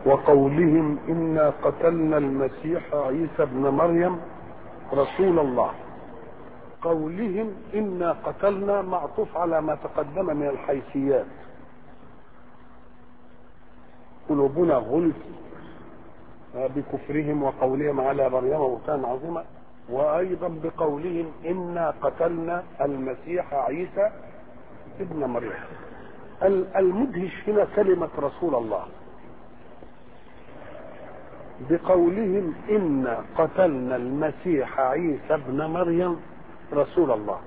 وقولهم انا قتلنا المسيح عيسى ابن مريم رسول الله قولهم انا قتلنا معطوف على ما تقدم من الحيثيات قلوبنا غلف بكفرهم وقولهم على مريم بهتانا عظيما وايضا بقولهم انا قتلنا المسيح عيسى ابن مريم المدهش هنا كلمه رسول الله بقولهم انا قتلنا المسيح عيسى ابن مريم رسول الله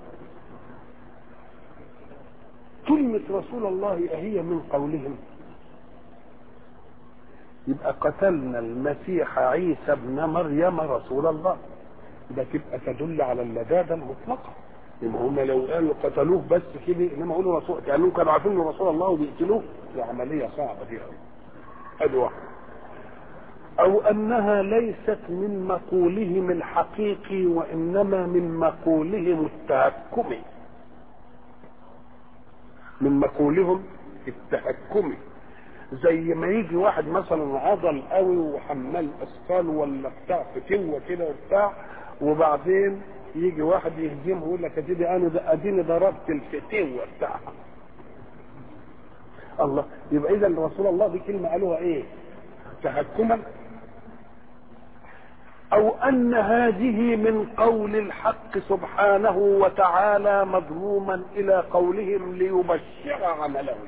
كلمة رسول الله هي من قولهم يبقى قتلنا المسيح عيسى ابن مريم رسول الله ده تبقى تدل على اللذاذة المطلقة يبقى هم لو قالوا قتلوه بس كده انما قالوا رسول كانوا كانوا عارفين انه رسول الله وبيقتلوه دي عملية صعبة دي قوي ادي واحد او انها ليست من مقولهم الحقيقي وانما من مقولهم التهكمي من مقولهم التهكمي زي ما يجي واحد مثلا عضل قوي وحمال اثقال ولا بتاع فتوه كده وبتاع وبعدين يجي واحد يهزمه ويقول لك اديني انا اديني ضربت الفتوه بتاعها الله يبقى اذا رسول الله دي كلمه قالوها ايه؟ تهكما او ان هذه من قول الحق سبحانه وتعالى مضموما الى قولهم ليبشر عملهم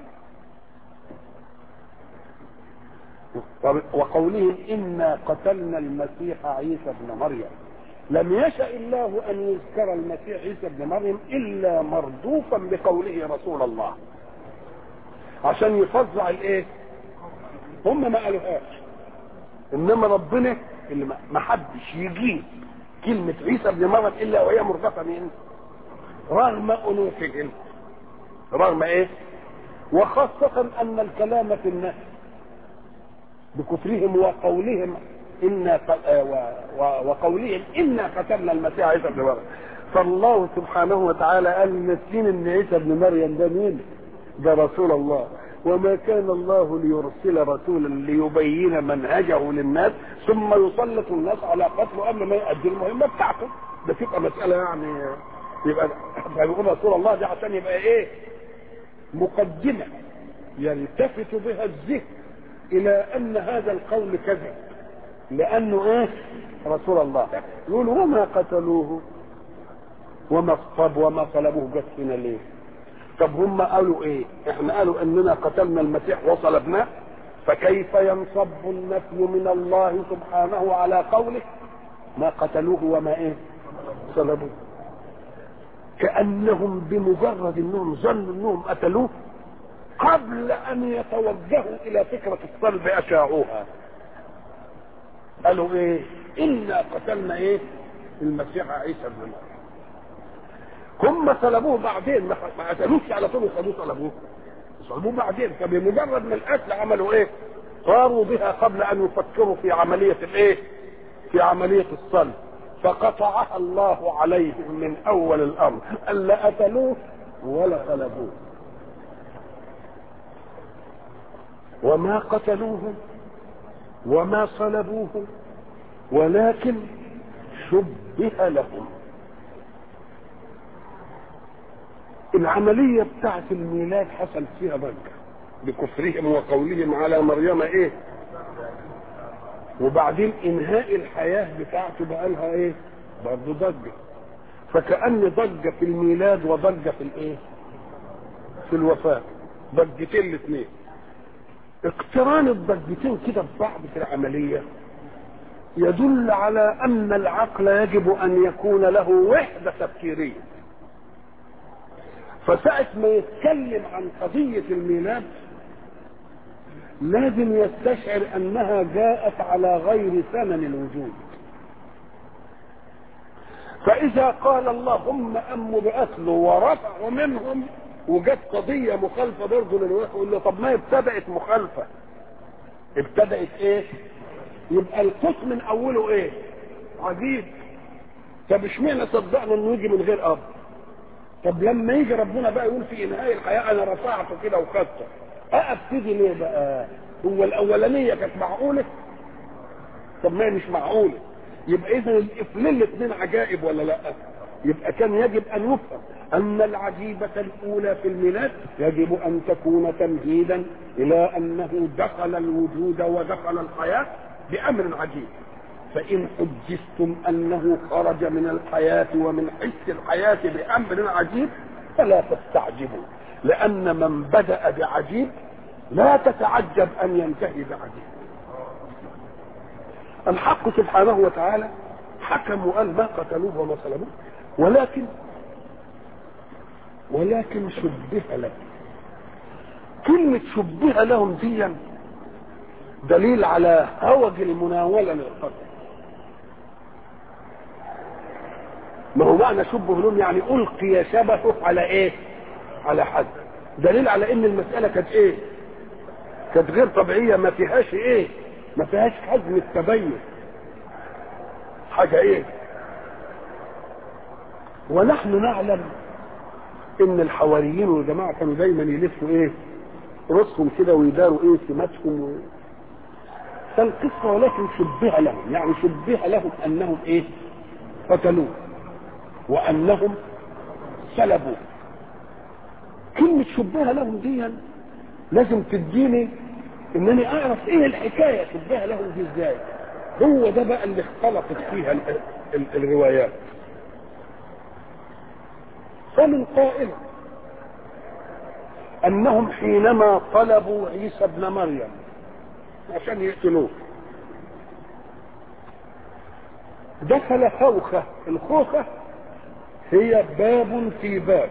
وقولهم انا قتلنا المسيح عيسى ابن مريم لم يشا الله ان يذكر المسيح عيسى ابن مريم الا مردوفا بقوله رسول الله عشان يفظع الايه هم ما قالوهاش انما ربنا اللي ما حدش يجيب كلمة عيسى ابن مريم الا وهي مرتفعة من رغم انوفهم رغم ايه وخاصة ان الكلام في الناس بكفرهم وقولهم إنا وقولهم إنا قتلنا المسيح عيسى ابن مريم فالله سبحانه وتعالى قال نسين ان عيسى ابن مريم ده مين؟ ده رسول الله وما كان الله ليرسل رسولا ليبين منهجه للناس ثم يسلط الناس على قتله قبل ما يؤدي المهمه بتاعته ده تبقى مساله يعني يبقى بيقول رسول الله ده عشان يبقى ايه؟ مقدمه يلتفت بها الذهن الى ان هذا القول كذب لانه ايه رسول الله يقول وما قتلوه وما طب وما صلبوه جت هنا ليه طب هم قالوا ايه احنا قالوا اننا قتلنا المسيح وصلبناه فكيف ينصب النفي من الله سبحانه على قوله ما قتلوه وما ايه صلبوه كانهم بمجرد انهم ظنوا انهم قتلوه قبل ان يتوجهوا الى فكره الصلب اشاعوها قالوا ايه انا قتلنا ايه المسيح عيسى ابن مريم هم صلبوه بعدين ما قتلوش على طول وخدوه صلبوه صلبوه بعدين فبمجرد من القتل عملوا ايه صاروا بها قبل ان يفكروا في عمليه الايه في عمليه الصلب فقطعها الله عليهم من اول الامر الا قتلوه ولا صلبوه وما قتلوه وما صلبوه ولكن شبه لهم العملية بتاعت الميلاد حصل فيها ضجة بكفرهم وقولهم على مريم ايه وبعدين انهاء الحياة بتاعته بقى لها ايه برضه ضجة فكأن ضجة في الميلاد وضجة في الايه في الوفاة ضجتين الاثنين اقتران الضجتين كده ببعض في العملية يدل على أن العقل يجب أن يكون له وحدة تفكيرية فساعة ما يتكلم عن قضية الميلاد لازم يستشعر أنها جاءت على غير ثمن الوجود فإذا قال اللهم أم بأكله ورفعوا منهم وجت قضية مخالفة برضه للوحي يقول له طب ما ابتدأت مخالفة ابتدأت ايه؟ يبقى القوس من أوله ايه؟ عجيب طب اشمعنى صدقنا انه يجي من غير أب؟ طب لما يجي ربنا بقى يقول في انهاء الحياة انا رفعته كده وخدته ابتدي ليه بقى؟ هو الاولانيه كانت معقوله طب ما هي مش معقوله يبقى اذا الافلين الاثنين عجائب ولا لا يبقى كان يجب ان يفهم ان العجيبه الاولى في الميلاد يجب ان تكون تمهيدا الى انه دخل الوجود ودخل الحياه بامر عجيب فان حجزتم انه خرج من الحياه ومن حس الحياه بامر عجيب فلا تستعجبوا لان من بدا بعجيب لا تتعجب ان ينتهي بعجيب الحق سبحانه وتعالى حكم وقال ما قتلوه وما صلبوه ولكن ولكن شبه لهم كلمة شبه لهم دي دليل على هوج المناولة للقتل ما هو معنى شبه لهم يعني ألقي شبهه على إيه؟ على حد دليل على إن المسألة كانت إيه؟ كانت غير طبيعية ما فيهاش إيه؟ ما فيهاش حزم التبين حاجة إيه؟ ونحن نعلم ان الحواريين والجماعه كانوا دايما يلفوا ايه رؤوسهم كده ويداروا ايه سماتهم و... فالقصه ولكن شبه لهم يعني شبه لهم انهم ايه قتلوه وانهم سلبوه كلمة شبه لهم دي لازم تديني انني اعرف ايه الحكاية شبه لهم دي ازاي هو ده بقى اللي اختلطت فيها ال ال الروايات فمن قائل انهم حينما طلبوا عيسى ابن مريم عشان يقتلوه دخل خوخة الخوخة هي باب في باب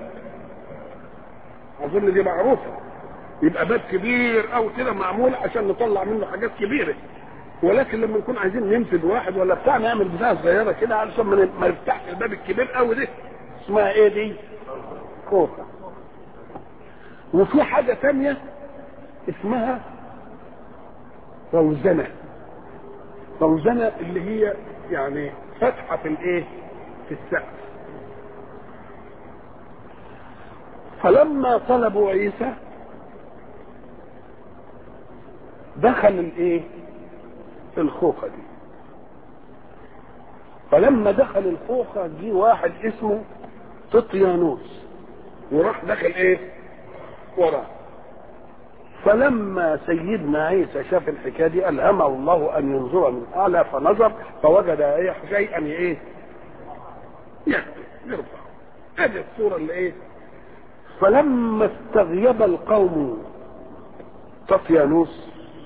اظن دي معروفة يبقى باب كبير او كده معمول عشان نطلع منه حاجات كبيرة ولكن لما نكون عايزين ننفذ واحد ولا بتاع نعمل بتاعه صغيرة كده علشان ما نفتحش الباب الكبير قوي ده اسمها ايه دي خوخة وفي حاجة تانية اسمها روزنة روزنة اللي هي يعني فتحة في الايه في السقف فلما طلبوا عيسى دخل الايه الخوخة دي فلما دخل الخوخة دي واحد اسمه تطيانوس وراح دخل ايه وراه فلما سيدنا عيسى شاف الحكايه دي الهمه الله ان ينظر من اعلى فنظر فوجد ايه شيئا ايه يكتب يرفع ادي الصوره اللي ايه فلما استغيب القوم طفيانوس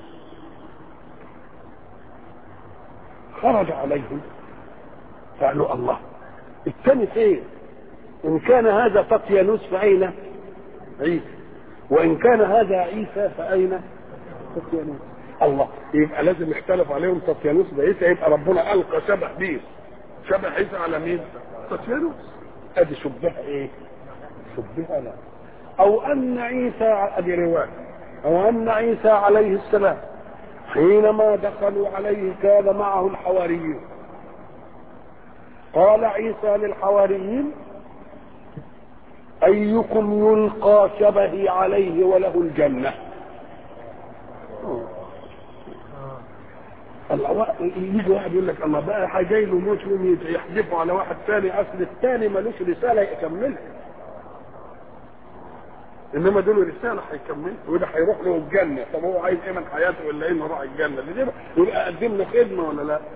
خرج عليهم قالوا الله الثاني فين ان كان هذا طفيانوس فاين عيسى وان كان هذا عيسى فاين طفيانوس الله يبقى لازم يختلف عليهم طفيانوس بعيسى يبقى ربنا القى شبه بيه شبه عيسى على مين طفيانوس ادي شبه ايه شبه لا او ان عيسى ادي روايه او ان عيسى عليه السلام حينما دخلوا عليه كان معه الحواريون قال عيسى للحواريين ايكم يلقى شبهي عليه وله الجنه الله يجي واحد يقول لك الله بقى جاي له موت يوم يحدفوا على واحد ثاني اصل الثاني ملوش رساله يكملها انما دول رساله هيكملها وده هيروح له الجنه طب هو عايز ايه من حياته ولا ايه انه راح الجنه دي يبقى قدم له خدمه ولا لا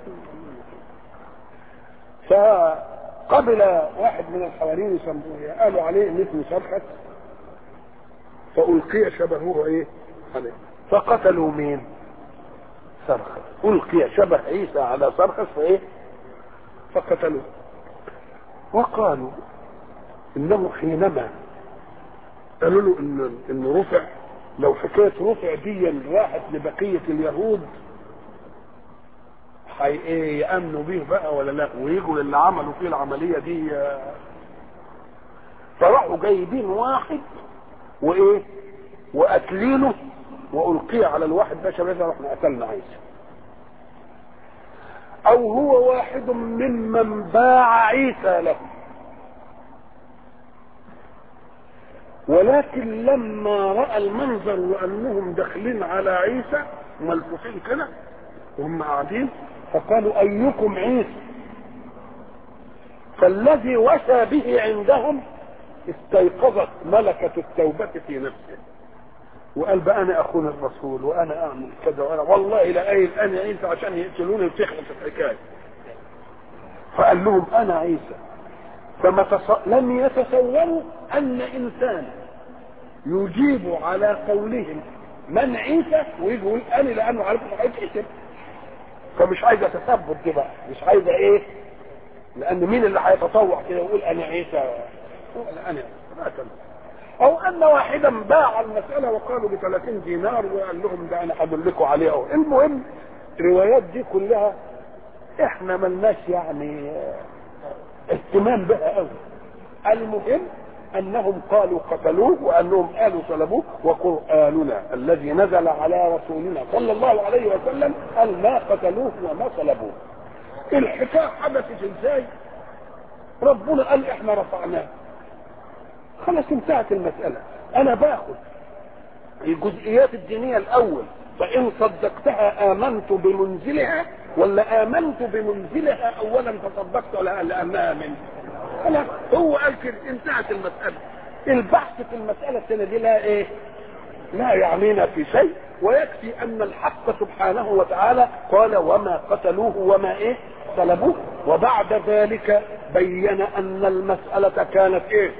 فقبل واحد من الحواريين يسموه قالوا عليه ان اسمه سرخس فألقي شبهه ايه عليه فقتلوا مين سرخس ألقي شبه عيسى على سرخس فايه فقتلوه وقالوا انه حينما قالوا له ان ان رفع لو حكايه رفع دي راحت لبقيه اليهود حي ايه يامنوا بيه بقى ولا لا ويجوا للي عملوا فيه العمليه دي فراحوا جايبين واحد وايه وقاتلينه والقي على الواحد ده شباب احنا قتلنا عيسى او هو واحد ممن باع عيسى له ولكن لما راى المنظر وانهم داخلين على عيسى ملفوفين كده وهم قاعدين فقالوا ايكم عيسى فالذي وسى به عندهم استيقظت ملكة التوبة في نفسه وقال بقى انا اخون الرسول وانا اعمل كذا وانا والله لا قايل انا عيسى عشان يقتلوني وتخلص الحكايه فقال لهم انا عيسى فما تص... لم يتصوروا ان انسان يجيب على قولهم من عيسى ويجي يقول انا لانه عارف انه هيتقتل فمش عايزه تثبت دي بقى مش عايزه ايه لان مين اللي هيتطوع كده ويقول انا عيسى ولا انا لا تنسى. او ان واحدا باع المساله وقالوا ب 30 دينار وقال لهم ده انا هدلكوا عليه أو. المهم الروايات دي كلها احنا ملناش يعني اهتمام بها قوي المهم انهم قالوا قتلوه وانهم قالوا صلبوه وقراننا الذي نزل على رسولنا صلى الله عليه وسلم قال ما قتلوه وما صلبوه الحكايه حدثت ازاي ربنا قال احنا رفعناه خلاص انتهت المساله انا باخد الجزئيات الدينيه الاول فان صدقتها امنت بمنزلها ولا امنت بمنزلها اولا فصدقت لها لانها من خلاص هو قال كده انتهت المساله البحث في المساله الثانيه دي لا ايه لا يعنينا في شيء ويكفي ان الحق سبحانه وتعالى قال وما قتلوه وما ايه صلبوه وبعد ذلك بين ان المساله كانت ايه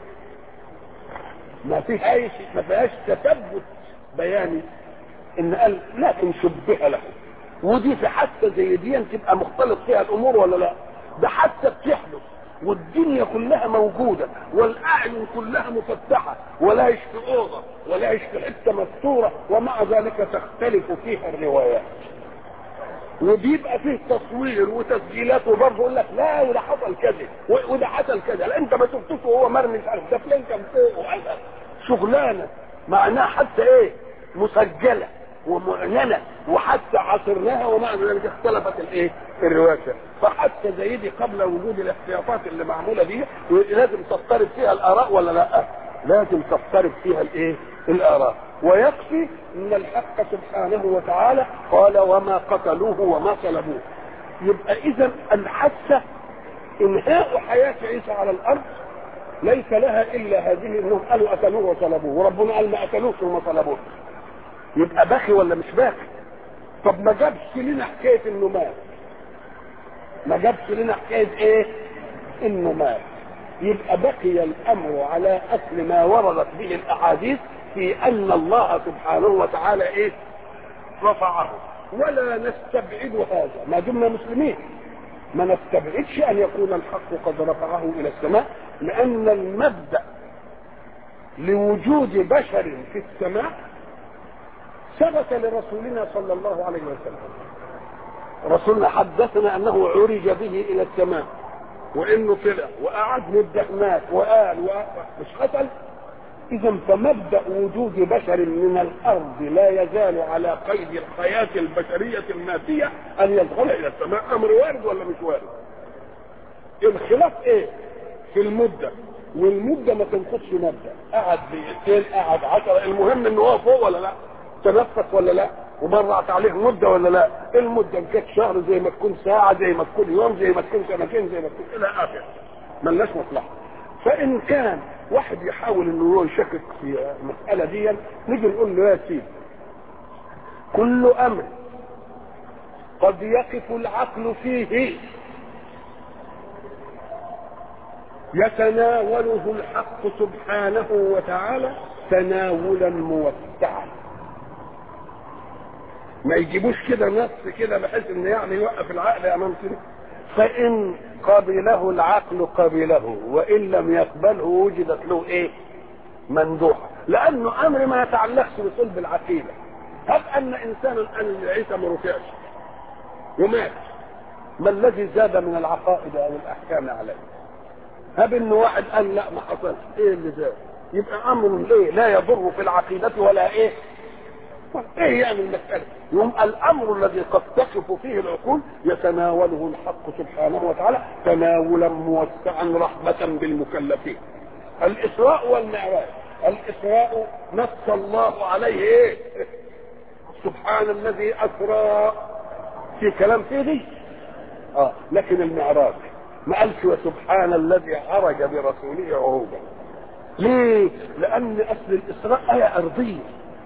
ما فيهاش ما فيهاش تثبت بياني ان قال لكن شبه له ودي في حادثه زي دي تبقى مختلط فيها الامور ولا لا ده حادثه بتحدث والدنيا كلها موجودة والأعين كلها مفتحة ولا في أوضة ولا في حتة مستورة ومع ذلك تختلف فيها الروايات وبيبقى فيه تصوير وتسجيلات وبرضه يقول لك لا وده حصل كذا وده حصل كذا لا انت ما شفتوش وهو مرمي مش عارف ده فلان كان فوق وحصل شغلانه معناها حتى ايه مسجله ومعلنه وحتى عصرناها ومع ذلك اختلفت الايه الروايه فحتى زي دي قبل وجود الاحتياطات اللي معموله دي لازم تضطرب فيها الاراء ولا لا لازم تضطرب فيها الايه الاراء ويكفي ان الحق سبحانه وتعالى قال وما قتلوه وما صلبوه يبقى اذا الحادثه انهاء حياه عيسى على الارض ليس لها الا هذه انهم قالوا قتلوه وصلبوه وربنا قال ما قتلوش وما صلبوه يبقى باكي ولا مش باكي طب ما جابش لنا حكايه انه مات ما جابش لنا حكايه ايه انه مات يبقى بقي الامر على اصل ما وردت به الاحاديث في ان الله سبحانه وتعالى ايه رفعه ولا نستبعد هذا ما دمنا مسلمين ما نستبعدش ان يكون الحق قد رفعه الى السماء لان المبدا لوجود بشر في السماء ثبت لرسولنا صلى الله عليه وسلم رسولنا حدثنا انه عرج به الى السماء وانه طلع وقعد مده هناك وقال مش قتل اذا فمبدا وجود بشر من الارض لا يزال على قيد الحياه البشريه الماديه ان يدخل الى السماء امر وارد ولا مش وارد الخلاف ايه في المده والمده ما تنقصش مده قعد دقيقتين قعد عشرة المهم انه هو فوق ولا لا تنفس ولا لا ومرت عليه مدة ولا لا المدة كانت شهر زي ما تكون ساعة زي ما تكون يوم زي ما تكون سنتين زي ما تكون إلى آخره ملناش مصلحة فإن كان واحد يحاول إنه هو يشكك في المسألة دي نيجي نقول له يا سيدي كل أمر قد يقف العقل فيه يتناوله الحق سبحانه وتعالى تناولا موسعا ما يجيبوش كده نص كده بحيث ان يعني يوقف العقل امام كده فان قبله العقل قبله وان لم يقبله وجدت له ايه مندوحه لانه امر ما يتعلقش بصلب العقيده هب ان انسان قال عيسى ما رفعش ومات ما الذي زاد من العقائد او الاحكام عليه هب ان واحد قال لا ما حصلش ايه اللي زاد يبقى امر ليه لا يضر في العقيده ولا ايه ايه يعني المسألة يوم الامر الذي قد تقف فيه العقول يتناوله الحق سبحانه وتعالى تناولا موسعا رحمة بالمكلفين الاسراء والمعراج الاسراء نص الله عليه ايه سبحان الذي اسرى في كلام فيه دي اه لكن المعراج ما قالش وسبحان الذي عرج برسوله عروجا ليه لان اصل الاسراء ايه ارضيه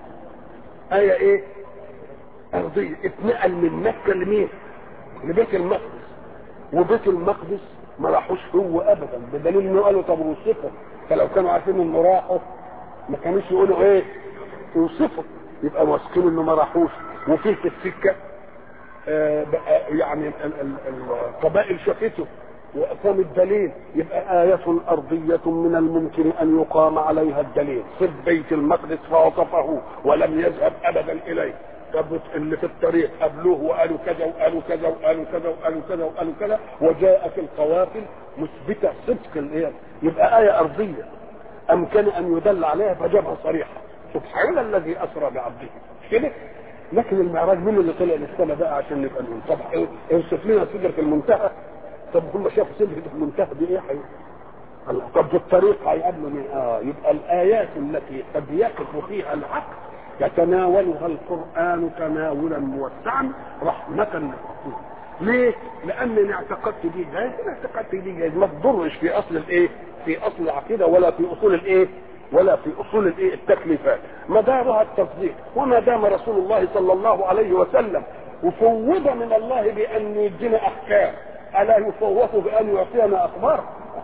ايه ايه ارضيه اتنقل من مكه لمين لبيت المقدس وبيت المقدس ما راحوش هو ابدا بدليل انه قالوا طب وصفه فلو كانوا عارفين انه راحوا ما كانوش يقولوا ايه يوصفوا يبقى واثقين انه ما راحوش وفي في السكه آه بقى يعني ال- ال- ال- القبائل شافته واقام الدليل يبقى آية أرضية من الممكن أن يقام عليها الدليل صف بيت المقدس فوصفه ولم يذهب أبدا إليه طب اللي في الطريق قابلوه وقالوا كذا وقالوا كذا وقالوا كذا وقالوا كذا وقالوا كذا وجاءت القوافل مثبتة صدق الايه يبقى آية أرضية أمكن أن يدل عليها فجابها صريحة سبحان الذي أسرى بعبده مش كده؟ لكن المعراج مين اللي طلع للسماء بقى عشان نبقى نقول طب اوصف لنا سدرة المنتهى طب هم شافوا سدرة المنتهى دي ايه حقيقة؟ الله. طب في الطريق هيقابلوا مين؟ اه يبقى الآيات التي قد يقف فيها العقل يتناولها القرآن تناولا موسعا رحمة للرسول. ليه؟ لأن اعتقدت دي جايز أنا اعتقدت دي جايز ما تضرش في أصل الإيه؟ في أصل العقيدة ولا في أصول الإيه؟ ولا في أصول الإيه؟ التكليفات. مدارها التصديق وما دام رسول الله صلى الله عليه وسلم وفوض من الله بأن يدينا أحكام ألا يفوض بأن يعطينا أخبار؟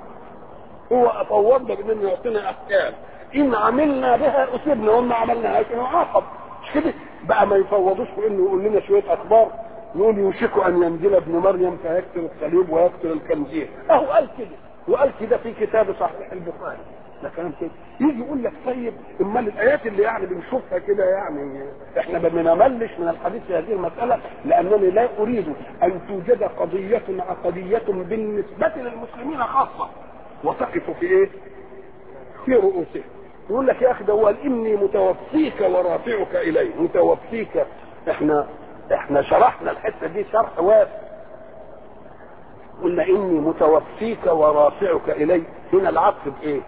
هو فوضنا بأنه يعطينا أحكام ان عملنا بها اصبنا وما عملناهاش نعاقب مش كده بقى ما يفوضوش بانه يقول لنا شويه اخبار يقول يوشك ان ينزل ابن مريم فيقتل الصليب ويقتل الخنزير اهو قال كده وقال كده في كتاب صحيح البخاري ده كلام كده يجي يقول لك طيب امال الايات اللي يعني بنشوفها كده يعني احنا ما بنملش من الحديث في هذه المساله لانني لا اريد ان توجد قضيه عقديه بالنسبه للمسلمين خاصه وتقف في ايه؟ في رؤوسهم يقول لك يا اخي ده هو قال اني متوفيك ورافعك الي متوفيك احنا احنا شرحنا الحته دي شرح واسع قلنا اني متوفيك ورافعك الي هنا العطف بايه؟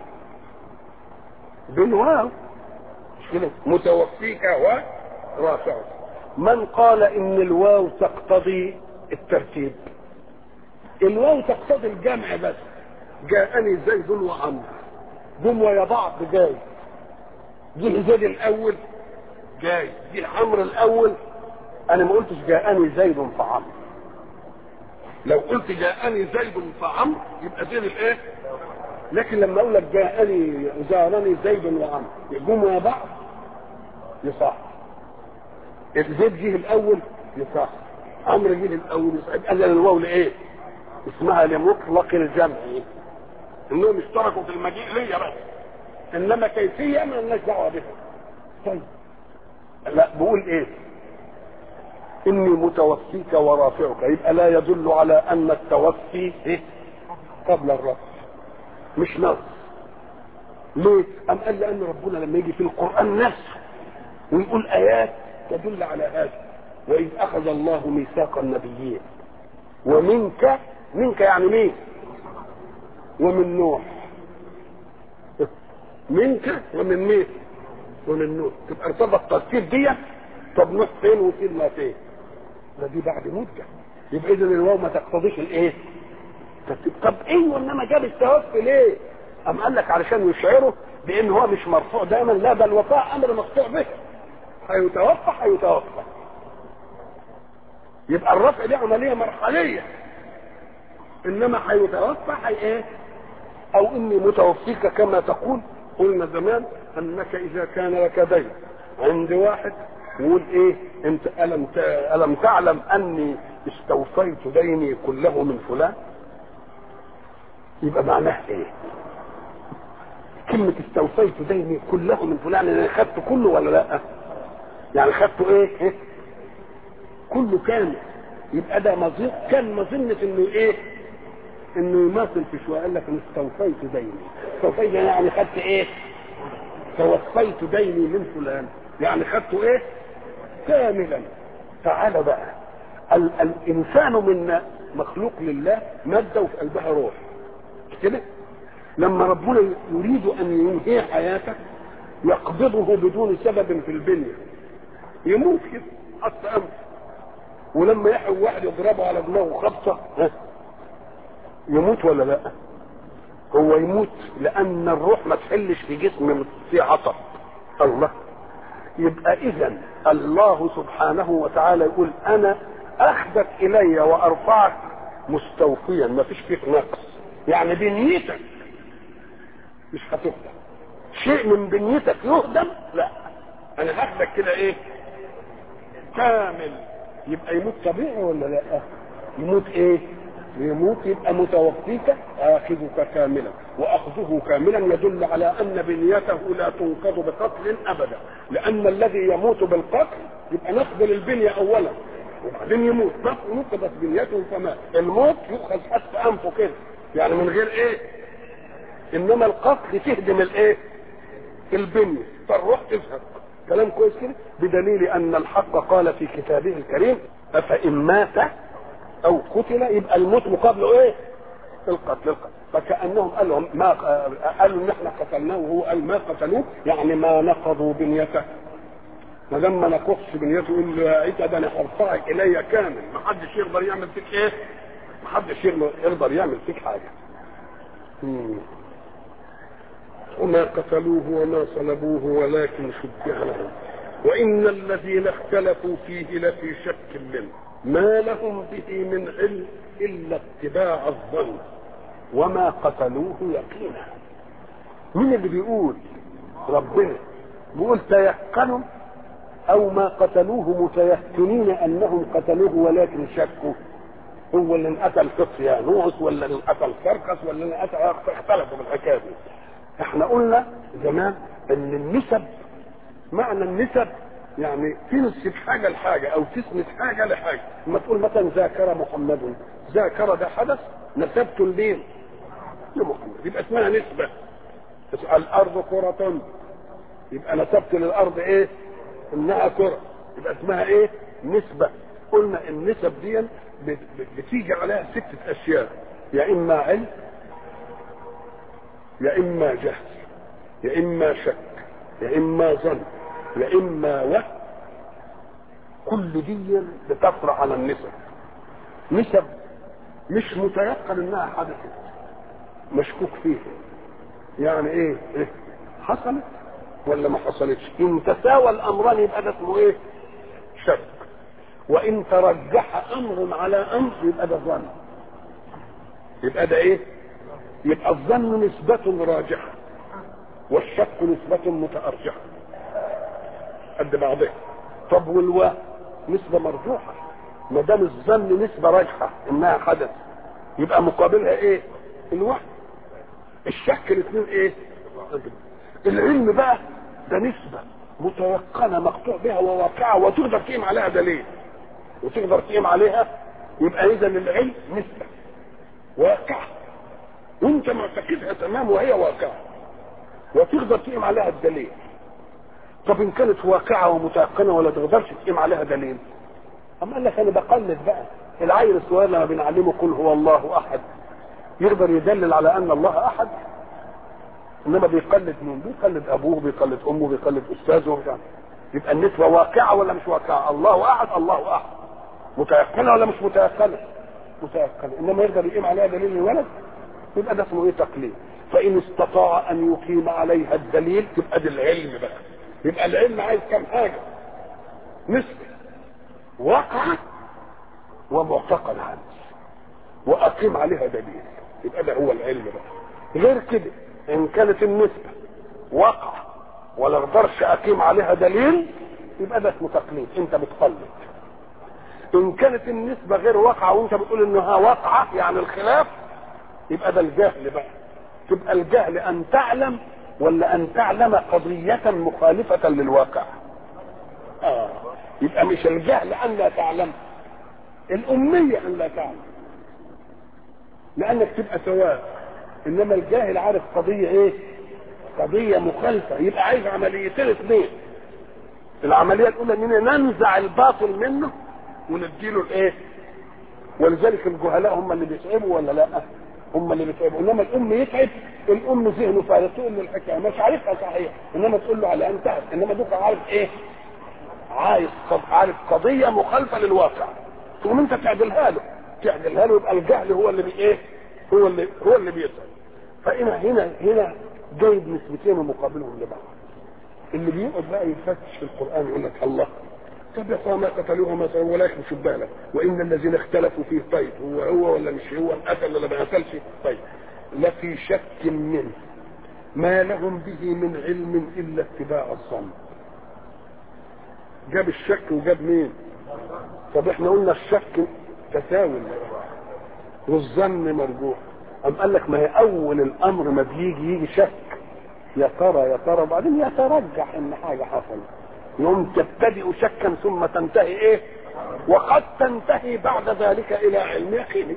بالواو مش كده متوفيك ورافعك من قال ان الواو تقتضي الترتيب الواو تقتضي الجمع بس جاءني زيد وعمرو جم ويا بعض جاي جه زيد الاول جاي جه عمرو الاول انا ما قلتش جاءني زيد فعمرو لو قلت جاءني زيد فعمرو يبقى زيد الايه لكن لما اقول لك جاءني زارني زيد وعمرو جم ويا بعض يصح زيد جه الاول يصح عمرو جه الاول يصح يبقى اذن الواو لايه اسمها لمطلق الجمع انهم اشتركوا في المجيء ليا بس انما كيفيه ما لناش دعوه بها طيب لا بقول ايه اني متوفيك ورافعك يبقى لا يدل على ان التوفي إيه؟ قبل الرفع مش نص ليه؟ أم قال لأن ربنا لما يجي في القرآن نفسه ويقول آيات تدل على هذا وإذ أخذ الله ميثاق النبيين ومنك منك يعني مين؟ ومن نوح منك ومن مين ومن نوح تبقى ارتبط ترتيب دي طب نوح فين وسيدنا فين ده دي بعد مده يبقى اذا الواو ما تقتضيش الايه ترتيب طب ايه وانما جاب التوفي ليه ام قال لك علشان يشعره بان هو مش مرفوع دايما لا ده الوفاء امر مقطوع به هيتوفى هيتوفى يبقى الرفع دي عمليه مرحليه انما هيتوفى هي ايه او اني متوفيك كما تقول قلنا زمان انك اذا كان لك دين عند واحد يقول ايه انت الم الم تعلم اني استوفيت ديني كله من فلان يبقى معناه ايه كلمة استوفيت ديني كله من فلان انا خدته كله ولا لا يعني خدته ايه, إيه؟ كله كامل يبقى ده مظن كان مظنة انه ايه انه يماثل في شويه قال لك انا استوفيت ديني استوفيت يعني خدت ايه توفيت ديني من فلان يعني خدته ايه كاملا تعالى بقى ال الانسان منا مخلوق لله ماده وفي قلبها روح مش كده لما ربنا يريد ان ينهي حياتك يقبضه بدون سبب في البنيه يموت كده حط امر ولما يحب واحد يضربه على دماغه خبطه ها؟ يموت ولا لا هو يموت لان الروح ما تحلش في جسم في عصب الله يبقى اذا الله سبحانه وتعالى يقول انا اخذك الي وارفعك مستوفيا ما فيش فيك نقص يعني بنيتك مش هتهدم شيء من بنيتك يهدم لا انا هاخدك كده ايه كامل يبقى يموت طبيعي ولا لا يموت ايه يموت يبقى متوفيك آخذك كاملا وأخذه كاملا يدل على أن بنيته لا تنقض بقتل أبدا لأن الذي يموت بالقتل يبقى نقبل البنية أولا وبعدين يموت نقضت بنيته فمات الموت يؤخذ حتى أنفه كده يعني من غير إيه إنما القتل تهدم الإيه البنية فالروح تذهب كلام كويس كده بدليل أن الحق قال في كتابه الكريم أفإن مات او قتل يبقى الموت مقابله ايه القتل القتل فكانهم قال لهم ما قالوا ان احنا قتلناه وهو قال ما قتلوه يعني ما نقضوا بنيته ما دام ما نقضش بنيته يقول له يا عيسى ده انا هرفعك الي كامل ما حدش يقدر يعمل فيك ايه ما حدش يقدر يعمل فيك حاجه مم. وما قتلوه وما صلبوه ولكن شبه لهم وان الذين اختلفوا فيه لفي شك منه ما لهم به من علم الا اتباع الظن وما قتلوه يقينا مين اللي بيقول ربنا بيقول تيقنوا او ما قتلوه متيقنين انهم قتلوه ولكن شكوا هو اللي انقتل قطيانوس ولا اللي انقتل سرقس ولا اللي انقتل اختلفوا في الحكايه دي احنا قلنا زمان ان النسب معنى النسب يعني تنسب حاجة لحاجة أو تسند حاجة لحاجة لما تقول مثلا ذاكر محمد ذاكر ده حدث نسبته لمين؟ لمحمد يبقى اسمها نسبة الأرض كرة يبقى نسبت للأرض إيه؟ إنها كرة يبقى اسمها إيه؟ نسبة قلنا النسب دي بتيجي عليها ستة أشياء يا إما علم يا إما جهل يا إما شك يا إما ظن يا اما وهم كل دي بتفرع على النسب نسب مش متيقن انها حدثت مشكوك فيها يعني ايه, إيه؟ حصلت ولا ما حصلتش ان تساوى الامران يبقى ده اسمه ايه شك وان ترجح امر على امر يبقى ده ظن يبقى ده ايه يبقى الظن نسبة راجحة والشك نسبة متأرجحة قد بعضها طب والواء نسبة مرجوحة ما دام الظن نسبة راجحة انها حدث يبقى مقابلها ايه؟ الوهم الشك الاثنين ايه؟ العلم بقى ده نسبة متيقنة مقطوع بها وواقعة وتقدر تقيم عليها دليل وتقدر تقيم عليها يبقى اذا العلم نسبة واقعة وانت معتقدها تمام وهي واقعة وتقدر تقيم عليها الدليل طب ان كانت واقعه ومتيقنه ولا تقدرش تقيم عليها دليل اما قال لك انا بقلد بقى العيل الصغير لما بنعلمه قل هو الله احد يقدر يدلل على ان الله احد انما بيقلد مين بيقلد ابوه بيقلد امه بيقلد استاذه وبتاع. يبقى النسبه واقعه ولا مش واقعه الله احد الله احد متيقنه ولا مش متيقنه متيقنه انما يقدر يقيم عليها دليل الولد يبقى ده اسمه ايه تقليد فان استطاع ان يقيم عليها الدليل تبقى دي العلم بقى يبقى العلم عايز كم حاجة نسبة وقع ومعتقد عنه وأقيم عليها دليل يبقى ده هو العلم بقى غير كده إن كانت النسبة وقع ولا اقدرش أقيم عليها دليل يبقى ده اسمه تقليد أنت بتقلد إن كانت النسبة غير واقعة وأنت بتقول إنها واقعة يعني الخلاف يبقى ده الجهل بقى تبقى الجهل أن تعلم ولا ان تعلم قضية مخالفة للواقع آه. يبقى مش الجهل ان لا تعلم الامية ان لا تعلم لانك تبقى سواء انما الجاهل عارف قضية ايه قضية مخالفة يبقى عايز عمليتين اثنين العملية الاولى اننا ننزع الباطل منه ونديله الايه ولذلك الجهلاء هم اللي بيتعبوا ولا لا هم اللي بيتعبوا انما الام يتعب الام ذهنه فارغ تقول له الحكايه مش عارفها صحيح انما تقول له على انتهت انما دوك عارف ايه عايز عارف قضيه مخالفه للواقع تقوم انت تعدلها له تعدلها له يبقى الجهل هو اللي بي ايه هو اللي هو اللي بيتعب فهنا هنا هنا جايب نسبتين ومقابلهم لبعض اللي بيقعد بقى يفتش في القران يقول لك الله طب يا اخوان ما قتلوه ما سووا ولا يخشوا بالك وان الذين اختلفوا فيه طيب هو هو ولا مش هو قتل ولا ما قتلش طيب لفي شك منه ما لهم به من علم الا اتباع الظن جاب الشك وجاب مين طب احنا قلنا الشك تساوي والظن مرجوح أم قال لك ما هي أول الأمر ما بيجي يجي شك يا ترى يا ترى وبعدين يترجح إن حاجة حصلت يوم تبتدئ شكا ثم تنتهي إيه؟ وقد تنتهي بعد ذلك إلى علم يقيني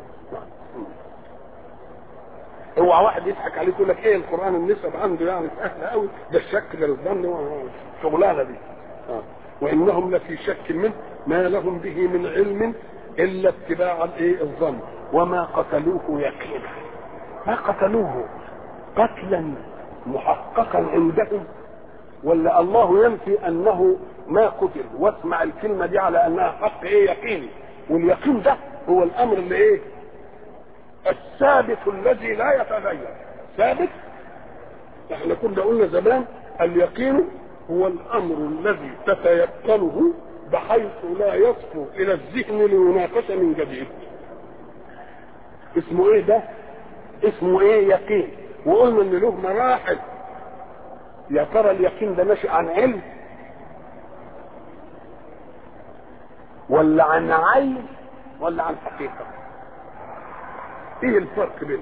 اوعى واحد يضحك عليك يقول لك ايه القران النسب عنده يعني سهله قوي ده الشك ده الظن شغلانه دي آه. وانهم لفي شك منه ما لهم به من علم الا اتباع الايه الظن وما قتلوه يقينا ما قتلوه قتلا محققا عندهم ولا الله ينفي انه ما قتل واسمع الكلمه دي على انها حق ايه يقيني واليقين ده هو الامر اللي ايه الثابت الذي لا يتغير ثابت احنا كنا قلنا زمان اليقين هو الامر الذي تتيقنه بحيث لا يصفو الى الذهن ليناقش من جديد اسمه ايه ده اسمه ايه يقين وقلنا ان له مراحل يا ترى اليقين ده ناشئ عن علم ولا عن عين ولا عن حقيقه ايه الفرق بينهم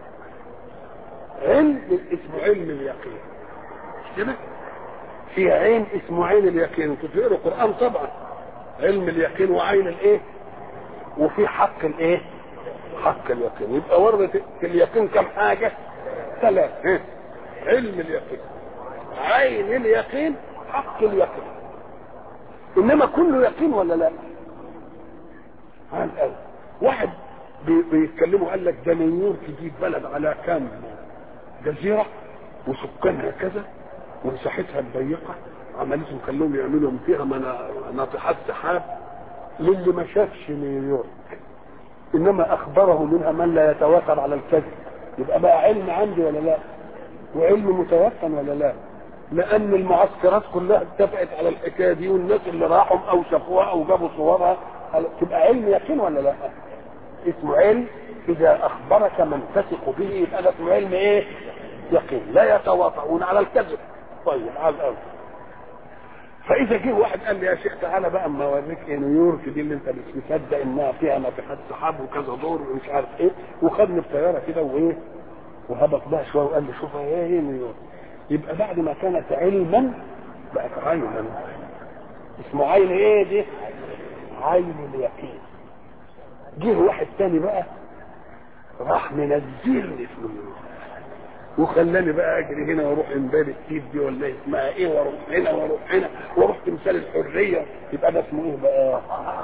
علم اسمه علم اليقين مش كده في عين اسمه عين اليقين انتوا تقروا قران طبعا علم اليقين وعين الايه وفي حق الايه حق اليقين يبقى ورد في اليقين كم حاجه ثلاث اه؟ علم اليقين عين اليقين حق اليقين انما كله يقين ولا لا عن الأول واحد بيتكلموا قال لك ده نيويورك دي بلد على كام جزيره وسكانها كذا ومساحتها الضيقه عملتهم خلوهم يعملوا فيها ناطحات سحاب للي ما شافش نيويورك انما اخبره منها من لا يتواتر على الكذب يبقى بقى علم عندي ولا لا وعلم متوطن ولا لا لان المعسكرات كلها اتفقت على الحكايه دي والناس اللي راحوا او شافوها او جابوا صورها تبقى علم يقين ولا لا اسمه علم اذا اخبرك من تثق به يبقى ده اسمه علم ايه يقين لا يتواطؤون على الكذب طيب على الارض فاذا جه واحد قال لي يا شيخ تعالى بقى اما اوريك ايه نيويورك دي اللي انت مش مصدق انها فيها ناطحات سحاب وكذا دور ومش عارف ايه وخدني بطياره كده وايه وهبط بقى شويه وقال لي شوف ايه هي نيويورك يبقى بعد ما كانت علما بقت عينا اسمه عين ايه دي عين اليقين جه واحد تاني بقى راح منزلني في نيويورك وخلاني بقى اجري هنا واروح امبارح السيف دي ولا اسمها ايه واروح هنا واروح هنا واروح تمثال الحريه يبقى ده اسمه ايه بقى؟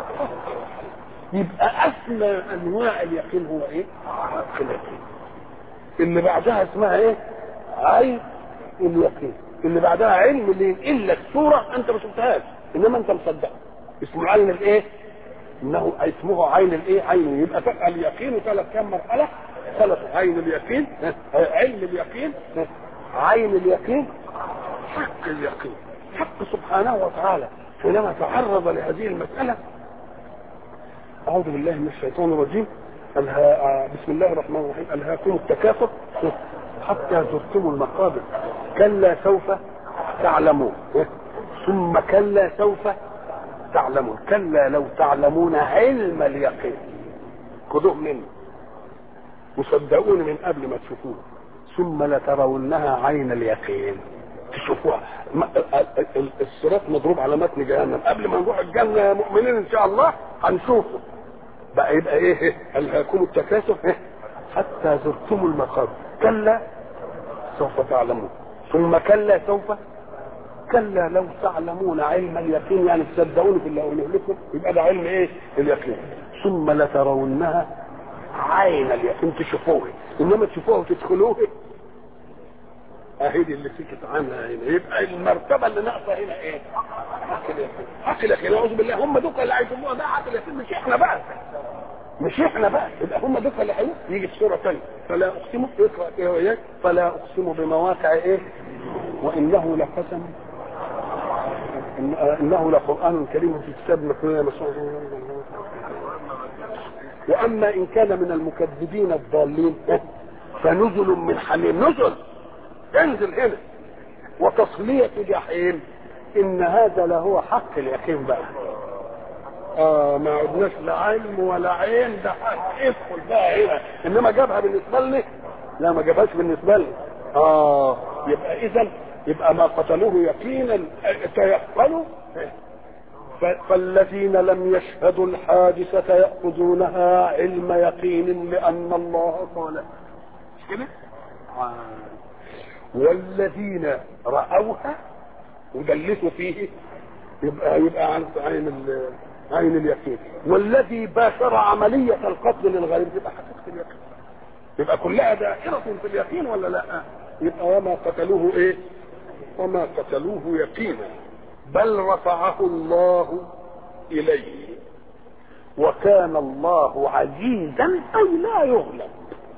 يبقى اسمى انواع اليقين هو ايه؟ حق اليقين اللي بعدها اسمها ايه؟ عين اليقين اللي بعدها علم اللي ينقل لك صوره انت ما شفتهاش انما انت مصدقها اسمه عين الايه؟ انه اسمه عين الايه؟ عين يبقى اليقين ثلاث كم مرحله؟ ثلاث عين اليقين علم اليقين عين اليقين حق اليقين حق سبحانه وتعالى حينما تعرض لهذه المسألة أعوذ بالله من الشيطان الرجيم ألها بسم الله الرحمن الرحيم ألهاكم التكاثر حتى زرتم المقابر كلا سوف تعلمون ثم كلا سوف تعلمون كلا لو تعلمون علم اليقين خذوه منه وصدقوني من قبل ما تشوفوه ثم لترونها عين اليقين تشوفوها الصراط مضروب على متن جهنم قبل ما نروح الجنه يا مؤمنين ان شاء الله هنشوفه بقى يبقى ايه الهاكم التكاثر حتى زرتم المقابر كلا سوف تعلمون ثم كلا سوف كلا لو تعلمون علم اليقين يعني تصدقوني في اللي اقوله لكم يبقى ده علم ايه اليقين ثم لترونها عين اليقين تشوفوه انما تشوفوه وتدخلوه اهي دي اللي سكت عنها هنا يبقى المرتبه اللي ناقصه هنا ايه؟ حق اليقين حق اليقين اعوذ بالله هم دول اللي هيسموها بقى حق اليقين مش احنا بقى مش احنا بقى يبقى هم دول اللي هيقولوا يجي في سوره ثانيه فلا اقسم اقرا ايه وياك فلا اقسم بمواقع ايه؟ وانه لقسم إن- انه لقران كريم في كتاب مكنون مسعود واما ان كان من المكذبين الضالين فنزل من حميم نزل انزل هنا وتصلية جحيم ان هذا لهو حق اليقين بقى اه ما عدناش لا علم ولا عين ده حق ادخل بقى هنا انما جابها بالنسبه لي لا ما جابهاش بالنسبه لي اه يبقى اذا يبقى ما قتلوه يقينا تيقنوا ف- فالذين لم يشهدوا الحادثة يأخذونها علم يقين لأن الله قال مش كده؟ آه. والذين رأوها ودلسوا فيه يبقى يبقى عن عين ال- عين اليقين والذي باشر عملية القتل للغير تبقى حقيقة اليقين يبقى كلها دائرة في اليقين ولا لا؟ يبقى وما قتلوه ايه؟ وما قتلوه يقينا بل رفعه الله إليه وكان الله عزيزا أي لا يغلب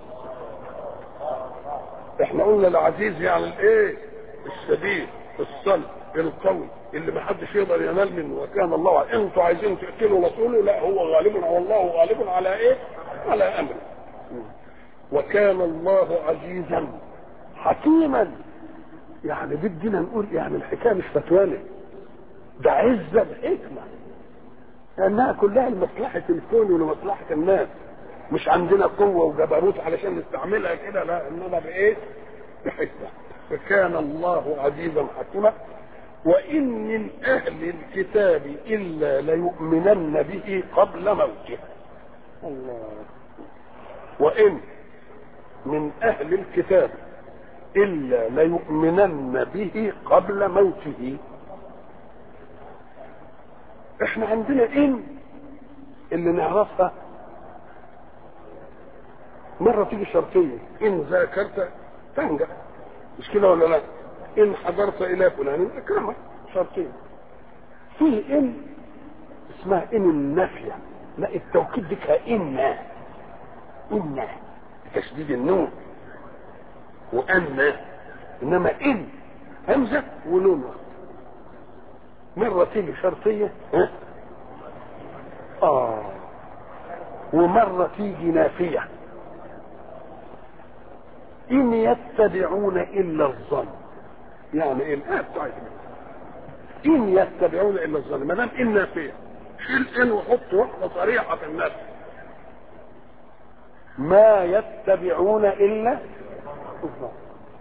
احنا قلنا العزيز يعني الايه الشديد الصلب القوي اللي ما حدش يقدر ينال منه وكان الله عزيز. انتوا عايزين تقتلوا رسوله لا هو غالب والله غالب على ايه على امره وكان الله عزيزا حكيما يعني بدنا نقول يعني الحكايه مش فتوانه ده عزه بحكمه لانها كلها لمصلحه الكون ولمصلحه الناس مش عندنا قوه وجبروت علشان نستعملها كده لا انما بايه؟ بحكمه فكان الله عزيزا حكيما وان من اهل الكتاب الا ليؤمنن به قبل موته الله وان من اهل الكتاب الا ليؤمنن به قبل موته احنا عندنا ان اللي نعرفها مرة تيجي شرطية إن ذاكرت تنجح مش كده ولا لا؟ إن حضرت إلى فلان أكرمك شرطية في إن اسمها إن النافية لا التوكيد دي كإن إن تشديد النون وأن إنما إن همزة ونون واحدة. مرة تيجي شرطية ها؟ آه ومرة تيجي نافية إن يتبعون إلا الظن يعني إيه الآية بتاعتنا إن يتبعون إلا الظن ما دام إن نافية شيل إن وحط واحدة صريحة في الناس ما يتبعون إلا الظن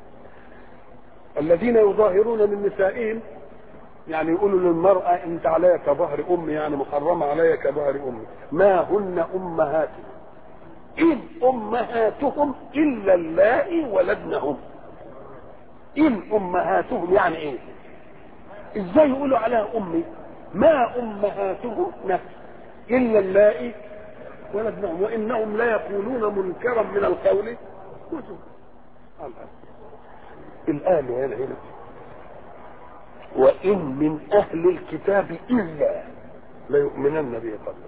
الذين يظاهرون من نسائهم يعني يقولوا للمرأة انت عليا كظهر امي يعني محرمة عليا كظهر امي ما هن امهاتهم إن أمهاتهم إلا اللائي ولدنهم إن أمهاتهم يعني إيه؟ إزاي يقولوا عليها أمي؟ ما أمهاتهم نفس إلا اللائي ولدنهم وإنهم لا يقولون منكرا من القول وزورا. الآن هنا هنا وإن من أهل الكتاب إلا ليؤمنن به قبل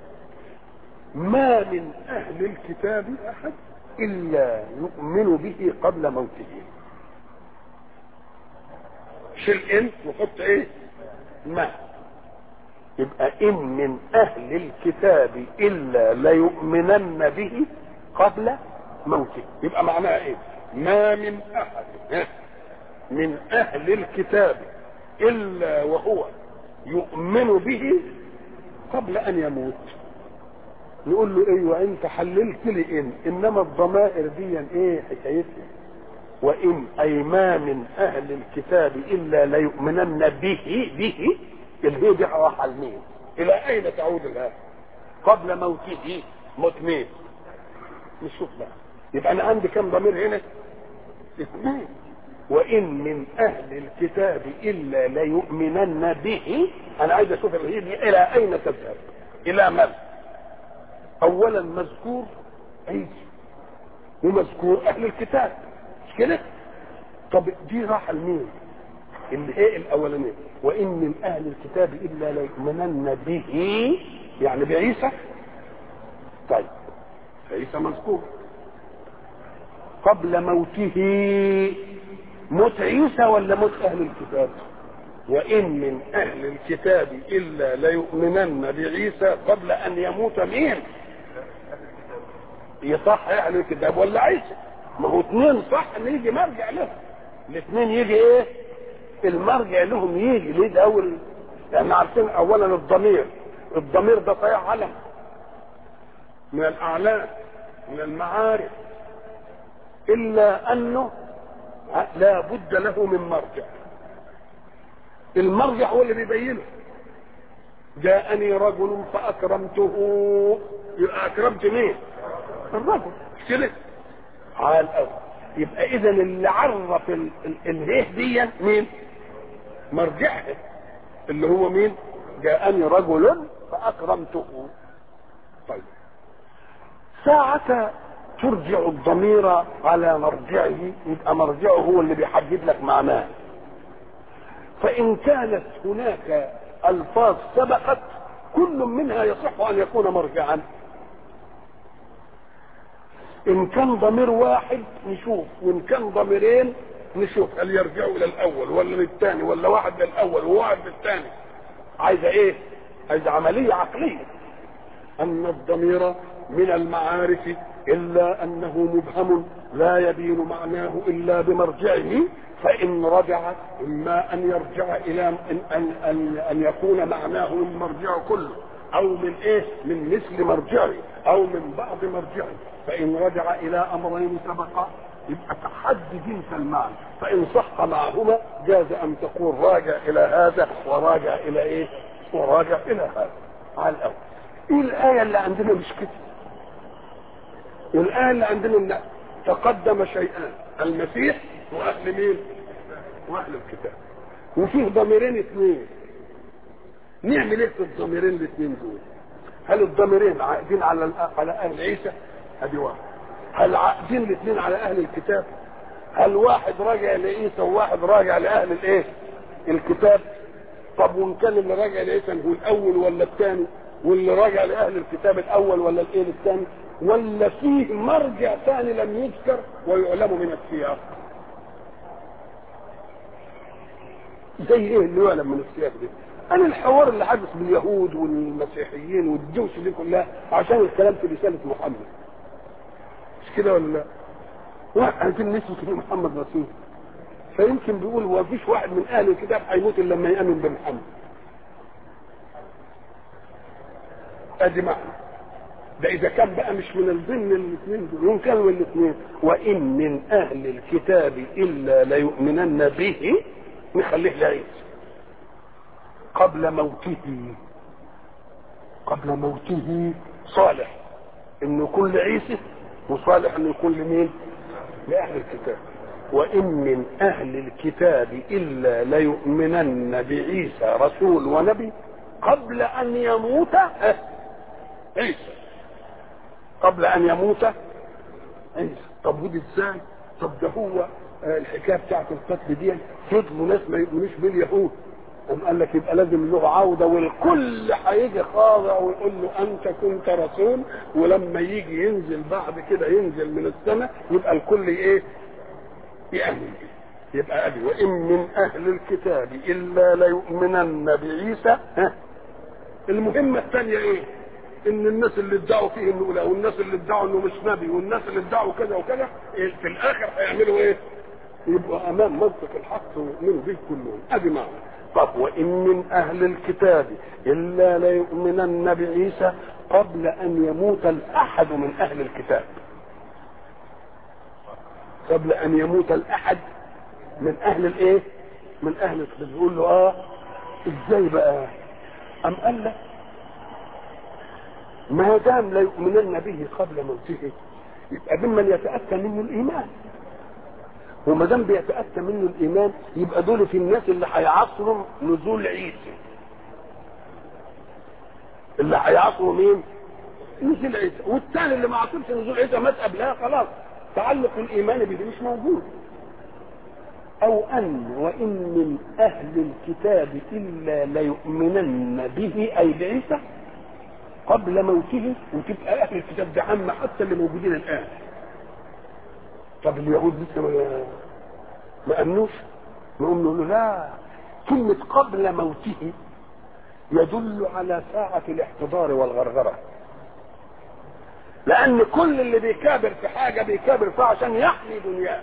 ما من أهل الكتاب أحد إلا يؤمن به قبل موته شيل إن وحط إيه ما يبقى إن من أهل الكتاب إلا ليؤمنن به قبل موته يبقى معناها إيه ما من أحد من أهل الكتاب إلا وهو يؤمن به قبل أن يموت نقول له ايوه انت حللت لي ان انما الضمائر دي ايه حكايتها وان اي ما من اهل الكتاب الا ليؤمنن به به الهي دي راح مين الى اين تعود الان قبل موته موت مين نشوف بقى يبقى انا عندي كم ضمير هنا اثنين وان من اهل الكتاب الا ليؤمنن به انا عايز اشوف الهي دي الى اين تذهب الى من اولا مذكور عيسى ومذكور اهل الكتاب مش كده طب دي راحه لمين اللي ايه الاولانيه وان من اهل الكتاب الا ليؤمنن به يعني بعيسى طيب عيسى مذكور قبل موته موت عيسى ولا موت اهل الكتاب وان من اهل الكتاب الا ليؤمنن بعيسى قبل ان يموت مين يصح اهل الكتاب ولا عيسى ما هو اثنين صح ان يجي مرجع لهم الاثنين يجي ايه المرجع لهم يجي ليه ده اول لان عارفين اولا الضمير الضمير ده صحيح علم من الاعلام من المعارف الا انه لا بد له من مرجع المرجع هو اللي بيبينه جاءني رجل فاكرمته يبقى اكرمت مين الرجل مش كده عال قوي يبقى اذا اللي عرف الهيه دي مين مرجعها اللي هو مين جاءني رجل فاكرمته طيب ساعة ترجع الضمير على مرجعه يبقى مرجعه هو اللي بيحدد لك معناه فإن كانت هناك ألفاظ سبقت كل منها يصح أن يكون مرجعا إن كان ضمير واحد نشوف وإن كان ضميرين نشوف هل يرجعوا إلى الأول ولا للثاني ولا واحد للأول وواحد للثاني عايزة إيه؟ عايزة عملية عقلية أن الضمير من المعارف إلا أنه مبهم لا يبين معناه إلا بمرجعه فإن رجع إما أن يرجع إلى أن أن أن, أن يكون معناه المرجع كله أو من إيه؟ من مثل مرجعه أو من بعض مرجعه فإن رجع إلى أمرين سبقا يبقى تحدي جنس المعنى فإن صح معهما جاز أن تقول راجع إلى هذا وراجع إلى إيه؟ وراجع إلى هذا على الأول إيه الآية اللي عندنا مش كده؟ الآية اللي عندنا إن تقدم شيئان المسيح واهل مين واهل الكتاب وفيه ضميرين اثنين نعمل ايه في الضميرين الاثنين دول هل الضميرين عائدين على على اهل عيسى ادي واحد هل عائدين الاثنين على اهل الكتاب هل واحد راجع لعيسى وواحد راجع لاهل الايه الكتاب طب وان كان اللي راجع لعيسى هو الاول ولا الثاني واللي راجع لاهل الكتاب الاول ولا الايه الثاني ولا فيه مرجع ثاني لم يذكر ويعلم من السياق زي ايه اللي يعلم من السياق دي انا الحوار اللي حدث باليهود والمسيحيين والجوش دي كلها عشان الكلام في رساله محمد مش كده ولا لا عايزين نثبت ان محمد رسول فيمكن بيقول هو فيش واحد من اهل الكتاب هيموت الا لما يامن بمحمد ادي معنى ده اذا كان بقى مش من ضمن الاثنين دول يوم كانوا الاثنين وان من اهل الكتاب الا ليؤمنن به نخليه لعيسى قبل موته قبل موته صالح انه يكون لعيسى وصالح انه يكون لمين لاهل الكتاب وان من اهل الكتاب الا ليؤمنن بعيسى رسول ونبي قبل ان يموت عيسى قبل ان يموت عيسى طب ودي ازاي طب ده هو الحكايه بتاعت القتل دي فضلوا ناس ما يؤمنوش باليهود قام قال لك يبقى لازم له عوده والكل هيجي خاضع ويقول له انت كنت رسول ولما يجي ينزل بعد كده ينزل من السماء يبقى الكل ايه؟ يامن به يبقى ابي وان من اهل الكتاب الا ليؤمنن بعيسى ها المهمه الثانيه ايه؟ ان الناس اللي ادعوا فيه انه لا والناس اللي ادعوا انه مش نبي والناس اللي ادعوا كذا وكذا في الاخر هيعملوا ايه؟ يبقوا امام منطق الحق ويؤمنوا به كلهم ادي معنى طب وان من اهل الكتاب الا ليؤمنن بعيسى قبل ان يموت الاحد من اهل الكتاب قبل ان يموت الاحد من اهل الايه من اهل الكتاب يقول له اه ازاي بقى ام قال لك ما دام لا يؤمنن به قبل موته يبقى ممن يتاتى منه الايمان وما دام بيتاتى منه الايمان يبقى دول في الناس اللي هيعصروا نزول عيسى اللي هيعصروا مين نزل عيسى والثاني اللي ما عطلش نزول عيسى مات قبلها خلاص تعلق الايمان به مش موجود او ان وان من اهل الكتاب الا ليؤمنن به اي بعيسى قبل موته وتبقى اهل الكتاب ده عامه حتى اللي موجودين الان طب اليهود لسه ما ما امنوش نقوم نقول له لا كلمه قبل موته يدل على ساعة الاحتضار والغرغرة لأن كل اللي بيكابر في حاجة بيكابر فيها عشان يحمي دنياه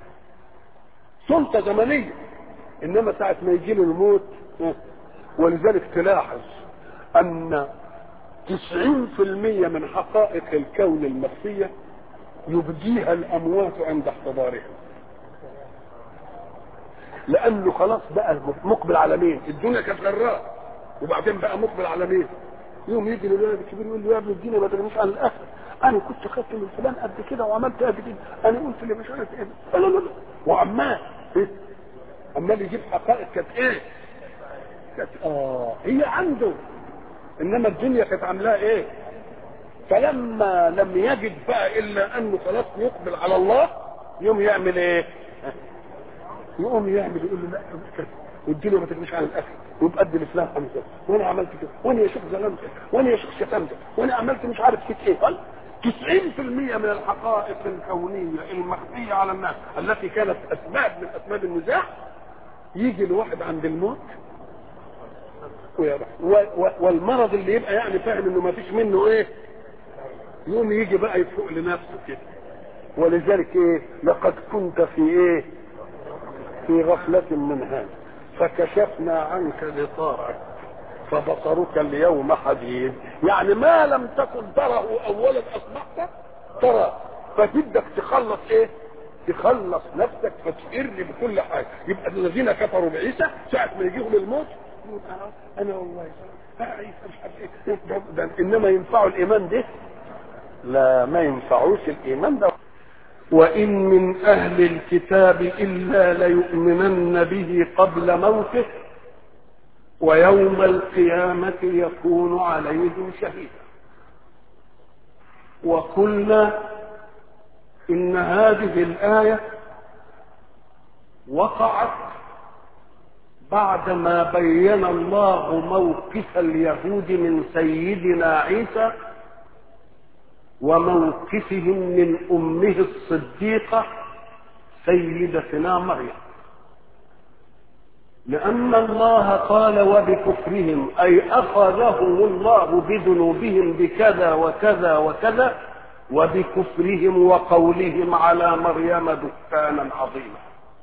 سلطة زمنية إنما ساعة ما يجي له الموت ولذلك تلاحظ أن تسعين في المية من حقائق الكون المخفية يبديها الأموات عند احتضارهم لأنه خلاص بقى مقبل على مين الدنيا كانت غراء وبعدين بقى مقبل على مين يوم يجي للولد الكبير يقول له يا ابن الدين ما تغنيش عن الاخر انا كنت خدت من فلان قد كده وعملت قد كده انا قلت اللي مش عارف ايه لا لا لا وعمال ايه عمال يجيب حقائق كانت ايه كانت اه هي عنده انما الدنيا كانت عاملاها ايه فلما لم يجد بقى الا انه خلاص يقبل على الله يوم يعمل ايه يقوم يعمل يقول له لا والدنيا ما تغنيش عن الاخر وبقدم اسلام خمسه وانا عملت كده وانا يا شيخ ظلمت وانا يا شيخ شتمت وانا عملت مش عارف كده ايه قال 90% من الحقائق الكونيه المخفيه على الناس التي كانت اسباب من اسباب النزاع يجي الواحد عند الموت ويروح والمرض اللي يبقى يعني فاهم انه ما فيش منه ايه يوم يجي بقى يفوق لنفسه كده ولذلك ايه لقد كنت في ايه في غفلة من هذا فكشفنا عنك غطاءك فبصرك اليوم حديد يعني ما لم تكن تره اولا اصبحت ترى فبدك تخلص ايه تخلص نفسك فتقر بكل حاجه يبقى الذين كفروا بعيسى ساعه ما يجيهم الموت انا والله عيسى مش عارف ايه ده, ده انما ينفعوا الايمان ده لا ما ينفعوش الايمان ده وإن من أهل الكتاب إلا ليؤمنن به قبل موته ويوم القيامة يكون عليهم شهيدا وقلنا إن هذه الآية وقعت بعدما بين الله موقف اليهود من سيدنا عيسى وموقفهم من امه الصديقه سيدتنا مريم لان الله قال وبكفرهم اي اخذهم الله بذنوبهم بكذا وكذا وكذا وبكفرهم وقولهم على مريم بهتانا عظيما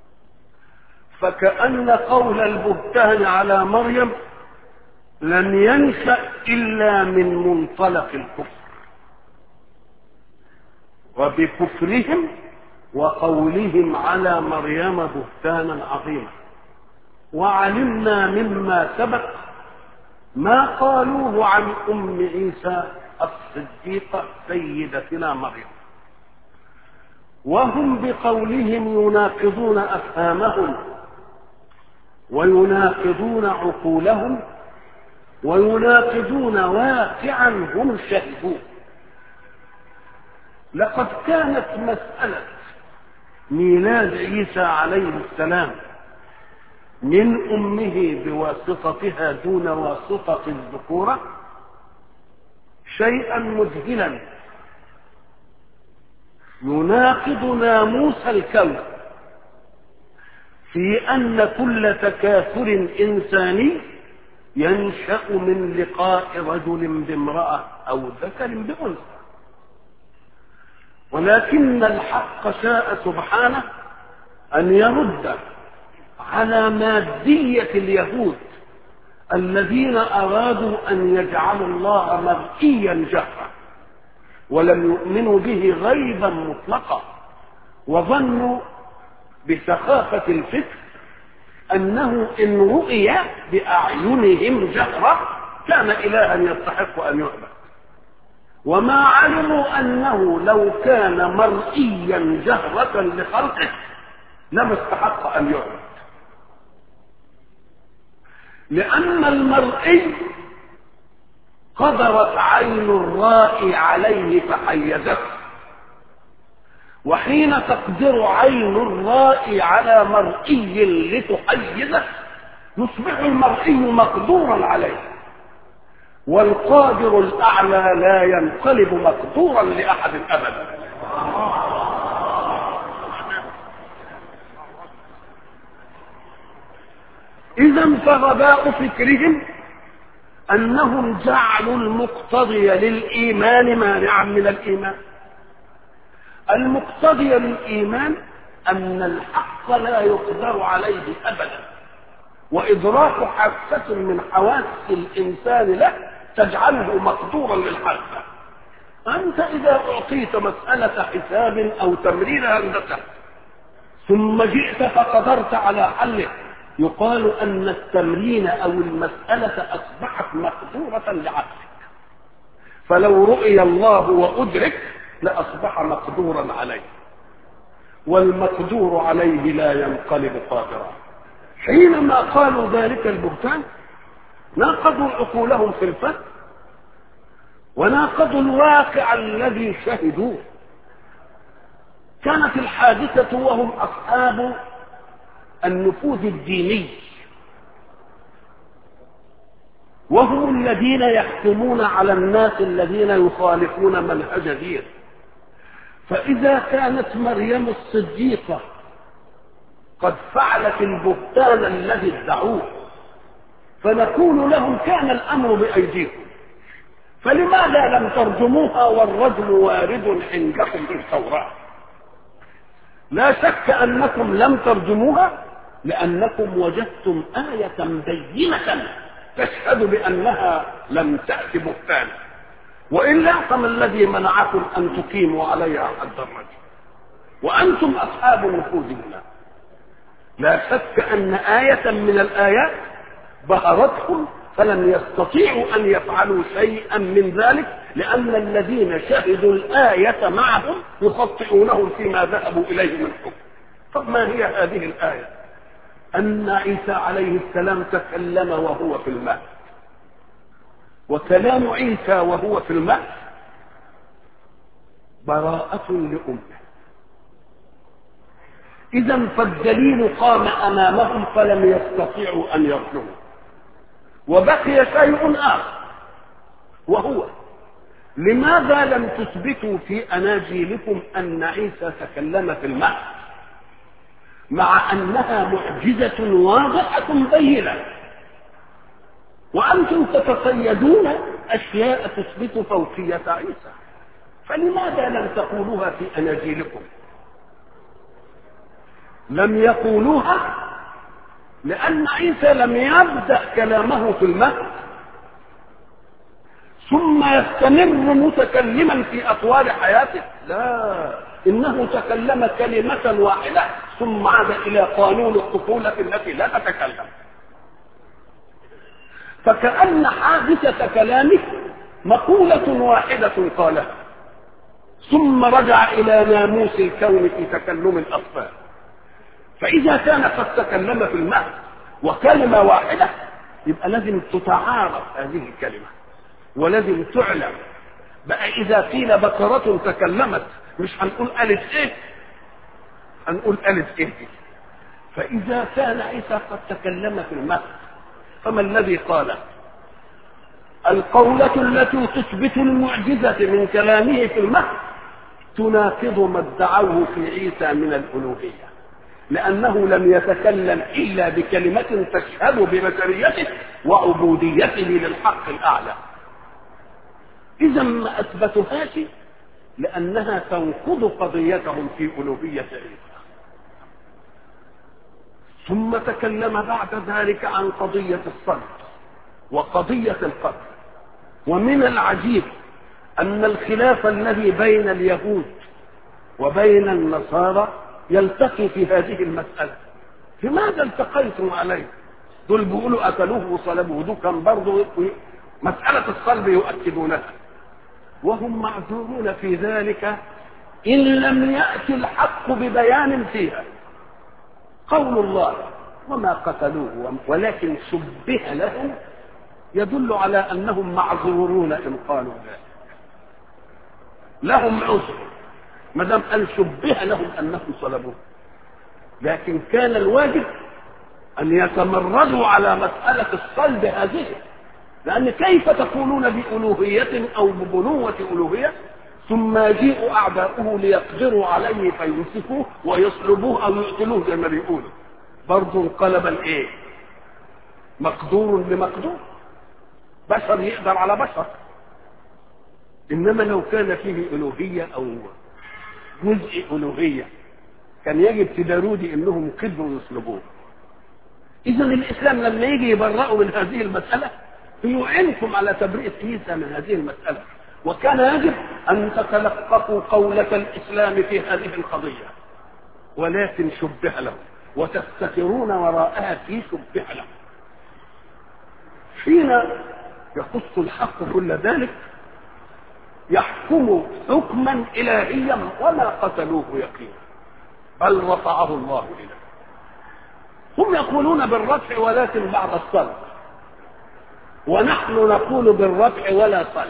فكأن قول البهتان على مريم لم ينشأ إلا من منطلق الكفر وبكفرهم وقولهم على مريم بهتانا عظيما وعلمنا مما سبق ما قالوه عن ام عيسى الصديقه سيدتنا مريم وهم بقولهم يناقضون افهامهم ويناقضون عقولهم ويناقضون واقعا هم شهدوه لقد كانت مسألة ميلاد عيسى عليه السلام من أمه بواسطتها دون واسطة الذكورة شيئا مذهلا يناقض ناموس الكون في أن كل تكاثر إنساني ينشأ من لقاء رجل بامرأة أو ذكر بأنثى ولكن الحق شاء سبحانه ان يرد على ماديه اليهود الذين ارادوا ان يجعلوا الله مرئيا جهرا ولم يؤمنوا به غيبا مطلقا وظنوا بسخافه الفكر انه ان رؤي باعينهم جهرا كان الها يستحق ان يعبد وما علموا انه لو كان مرئيا جهرة لخلقه لما استحق ان يعبد لان المرئي قدرت عين الرائي عليه فحيزته وحين تقدر عين الرائي على مرئي لتحيزه يصبح المرئي مقدورا عليه والقادر الاعلى لا ينقلب مقدورا لاحد ابدا اذا فغباء فكرهم انهم جعلوا المقتضي للايمان مانعا من الايمان المقتضي للايمان ان الحق لا يقدر عليه ابدا وادراك حاسه من حواس الانسان له تجعله مقدورا للحاسه انت اذا اعطيت مساله حساب او تمرين هندسه ثم جئت فقدرت على حله يقال ان التمرين او المساله اصبحت مقدوره لعقلك فلو رؤي الله وادرك لاصبح مقدورا عليه والمقدور عليه لا ينقلب قادرا حينما قالوا ذلك البهتان ناقضوا عقولهم في الفهم وناقضوا الواقع الذي شهدوه كانت الحادثة وهم أصحاب النفوذ الديني وهم الذين يحكمون على الناس الذين يخالفون منهج دين فإذا كانت مريم الصديقة قد فعلت البهتان الذي ادعوه فنقول لهم كان الأمر بأيديكم فلماذا لم ترجموها والرجم وارد عندكم في التوراة لا شك أنكم لم ترجموها لأنكم وجدتم آية بينة تشهد بأنها لم تأت بهتانا وإلا فما الذي منعكم أن تقيموا عليها حد الرجم وأنتم أصحاب النفوذ هنا لا شك أن آية من الآيات بهرتهم فلم يستطيعوا أن يفعلوا شيئا من ذلك لأن الذين شهدوا الآية معهم يخطئونهم فيما ذهبوا إليه من حكم طب ما هي هذه الآية أن عيسى عليه السلام تكلم وهو في الماء وكلام عيسى وهو في الماء براءة لأمه إذا فالدليل قام أمامهم فلم يستطيعوا أن يرجعوا وبقي شيء آخر وهو لماذا لم تثبتوا في أناجيلكم أن عيسى تكلم في الماء مع أنها معجزة واضحة بينة وأنتم تتصيدون أشياء تثبت فوقية عيسى فلماذا لم تقولوها في أناجيلكم لم يقولوها لأن عيسى لم يبدأ كلامه في المهد ثم يستمر متكلما في أطوال حياته لا إنه تكلم كلمة واحدة ثم عاد إلى قانون الطفولة التي لا تتكلم فكأن حادثة كلامه مقولة واحدة قالها ثم رجع إلى ناموس الكون في تكلم الأطفال فإذا كان قد تكلم في المهد وكلمة واحدة يبقى لازم تتعارف هذه الكلمة ولازم تعلم بقى إذا قيل بقرة تكلمت مش هنقول ألف إيه هنقول ألف إيه دي فإذا كان عيسى قد تكلم في المهد فما الذي قال القولة التي تثبت المعجزة من كلامه في المهد تناقض ما ادعوه في عيسى من الألوهية لأنه لم يتكلم إلا بكلمة تشهد ببشريته وعبوديته للحق الأعلى إذا ما أثبتهاش لأنها تنقض قضيتهم في ألوهية عيسى ثم تكلم بعد ذلك عن قضية الصلب وقضية القتل ومن العجيب أن الخلاف الذي بين اليهود وبين النصارى يلتقي في هذه المسألة لماذا التقيتم عليه دول بيقولوا قتلوه وصلبوه دول كان برضه مسألة الصلب يؤكدونها وهم معذورون في ذلك إن لم يأتي الحق ببيان فيها قول الله وما قتلوه ولكن شبه لهم يدل على انهم معذورون ان قالوا ذلك لهم عذر ما دام قال شبه لهم انهم صلبوه لكن كان الواجب ان يتمردوا على مساله الصلب هذه لان كيف تقولون بالوهيه او ببنوه الوهيه ثم يجيء اعداؤه ليقدروا عليه فيمسكوه ويصلبوه او يقتلوه زي ما بيقولوا برضه انقلب الايه مقدور لمقدور بشر يقدر على بشر انما لو كان فيه الوهيه او جزء الوهيه كان يجب تدارودي انهم قدروا يصلبوه اذا الاسلام لما يجي يبرأوا من هذه المساله يعينكم على تبرئه عيسى من هذه المساله وكان يجب ان تتلقفوا قولة الاسلام في هذه القضيه ولكن شبه لهم وتستترون وراءها في شبه لهم حين يخص الحق كل ذلك يحكم حكما الهيا وما قتلوه يقينا بل رفعه الله اليه هم يقولون بالرفع ولكن بعد الصلب ونحن نقول بالرفع ولا صلب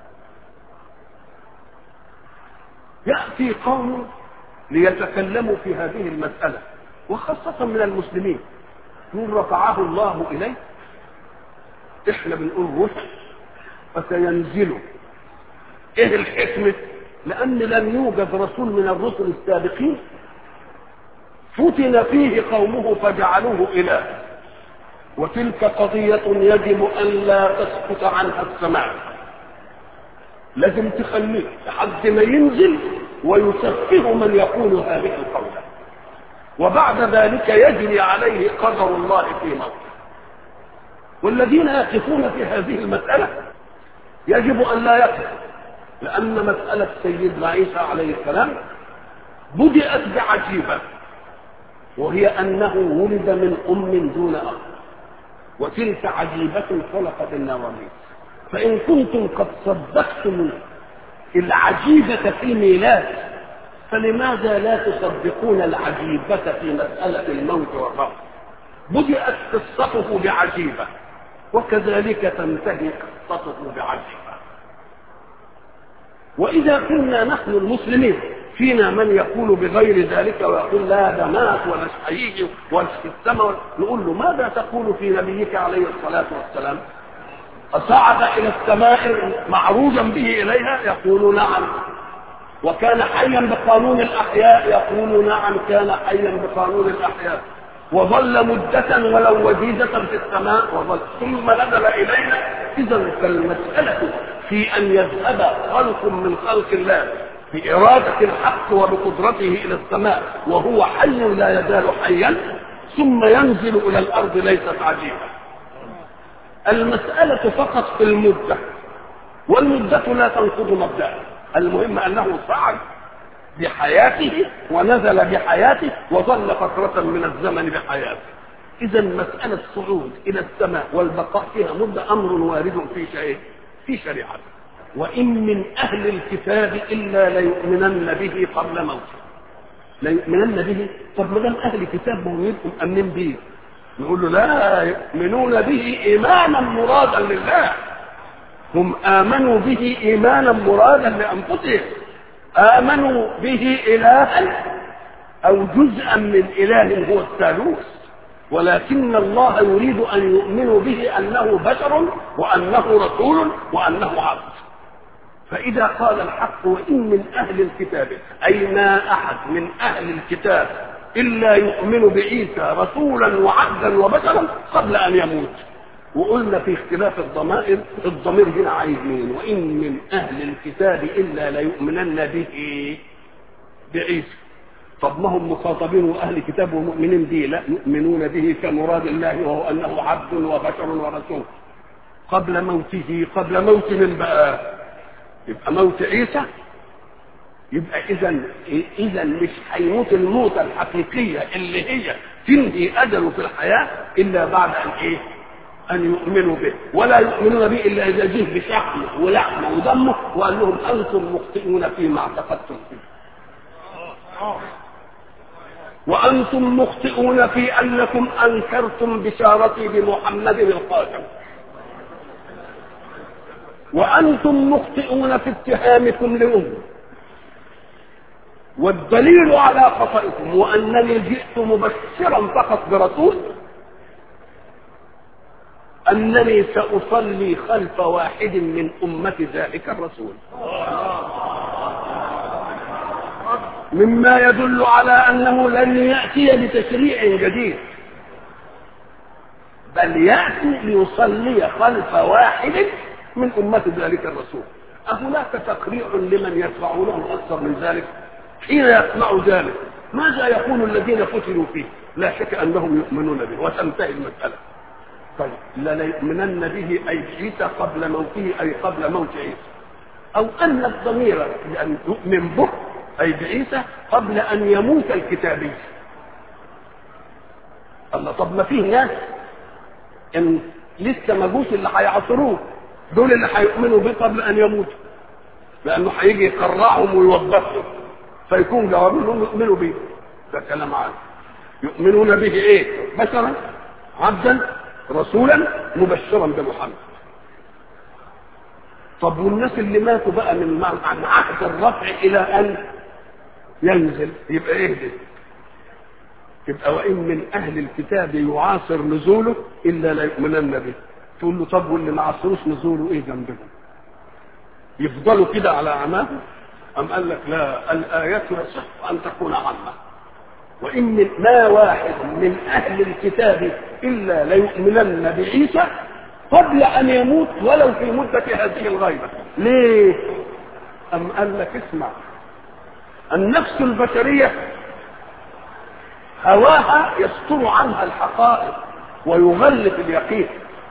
ياتي قوم ليتكلموا في هذه المساله وخاصه من المسلمين من رفعه الله اليه احنا بنقول رفع فسينزل ايه الحكمة لان لم يوجد رسول من الرسل السابقين فتن فيه قومه فجعلوه اله وتلك قضية يجب ان لا تسقط عنها السماء لازم تخليه لحد ما ينزل ويسفه من يقول هذه القولة وبعد ذلك يجري عليه قدر الله في موته والذين يقفون في هذه المسألة يجب أن لا يقفوا لأن مسألة سيدنا عيسى عليه السلام بدأت بعجيبة وهي أنه ولد من أم دون أب وتلك عجيبة خلقت النواميس فإن كنتم قد صدقتم العجيبة في الميلاد فلماذا لا تصدقون العجيبة في مسألة الموت والرفض بدأت قصته بعجيبة وكذلك تنتهي قصته بعجيبة وإذا كنا نحن المسلمين فينا من يقول بغير ذلك ويقول لا ده مات ولا هيجي ولا في السماء نقول له ماذا تقول في نبيك عليه الصلاة والسلام أصعد إلى السماء معروجا به إليها يقول نعم وكان حيا بقانون الأحياء يقول نعم كان حيا بقانون الأحياء وظل مدة ولو وجيزة في السماء وظل ثم نزل إلينا إذا فالمسألة في أن يذهب خلق من خلق الله بإرادة الحق وبقدرته إلى السماء وهو حي لا يزال حيا ثم ينزل إلى الأرض ليست عجيبة المسألة فقط في المدة والمدة لا تنقض مبدأ المهم أنه صعد بحياته ونزل بحياته وظل فترة من الزمن بحياته إذا مسألة الصعود إلى السماء والبقاء فيها مدة أمر وارد في شيء في شريعته وإن من أهل الكتاب إلا ليؤمنن به قبل موته ليؤمنن به طب ما دام أهل كتاب هم يبقوا مؤمنين به نقول له لا يؤمنون به إيمانا مرادا لله هم آمنوا به إيمانا مرادا لأنفسهم آمنوا به إلها أو جزءا من إله هو الثالوث ولكن الله يريد أن يؤمنوا به أنه بشر وأنه رسول وأنه عبد فإذا قال الحق وإن من أهل الكتاب أي ما أحد من أهل الكتاب إلا يؤمن بعيسى رسولا وعبدا وبشرا قبل أن يموت وقلنا في اختلاف الضمائر الضمير هنا عايز مين وإن من أهل الكتاب إلا ليؤمنن به بعيسى طب ما هم مخاطبين واهل كتاب ومؤمنين به لا يؤمنون به كمراد الله وهو انه عبد وبشر ورسول قبل موته قبل موت من بقى يبقى موت عيسى يبقى اذا اذا مش هيموت الموتة الحقيقية اللي هي تنهي اجله في الحياة الا بعد ان ايه ان يؤمنوا به ولا يؤمنون به الا اذا جه بشحمه ولحمه ودمه وقال لهم انتم مخطئون فيما اعتقدتم فيه وأنتم مخطئون في أنكم أنكرتم بشارتي بمحمد القادم وأنتم مخطئون في اتهامكم لأمه والدليل على خطئكم وأنني جئت مبشرا فقط برسول أنني سأصلي خلف واحد من أمة ذلك الرسول مما يدل على أنه لن يأتي بتشريع جديد بل يأتي ليصلي خلف واحد من أمة ذلك الرسول أهناك تقريع لمن يدفعونه أكثر من ذلك حين يسمع ذلك ماذا يقول الذين فتنوا فيه لا شك أنهم يؤمنون به وتنتهي المسألة طيب لنؤمنن به أي عيسى قبل موته أي قبل موت عيسى أو أن الضمير لأن يؤمن به أي بعيسى قبل أن يموت الكتابي الله طب ما فيه ناس إن لسه ما جوش اللي هيعصروه دول اللي هيؤمنوا به قبل أن يموتوا لأنه هيجي يقرعهم ويوظفهم فيكون جوابهم يؤمنوا به ده كلام عادي يؤمنون به ايه بشرا عبدا رسولا مبشرا بمحمد طب والناس اللي ماتوا بقى من عن عهد الرفع الى ان ينزل يبقى ايه ده يبقى وان من اهل الكتاب يعاصر نزوله الا لا يؤمنن به تقول له طب واللي ما عاصروش نزوله ايه جنبهم يفضلوا كده على عماه أم قال لك لا الآيات يصح أن تكون عامة وإن من ما واحد من أهل الكتاب إلا ليؤمنن بعيسى قبل أن يموت ولو في مدة هذه الغيبة ليه؟ أم قال لك اسمع النفس البشرية هواها يستر عنها الحقائق ويغلف اليقين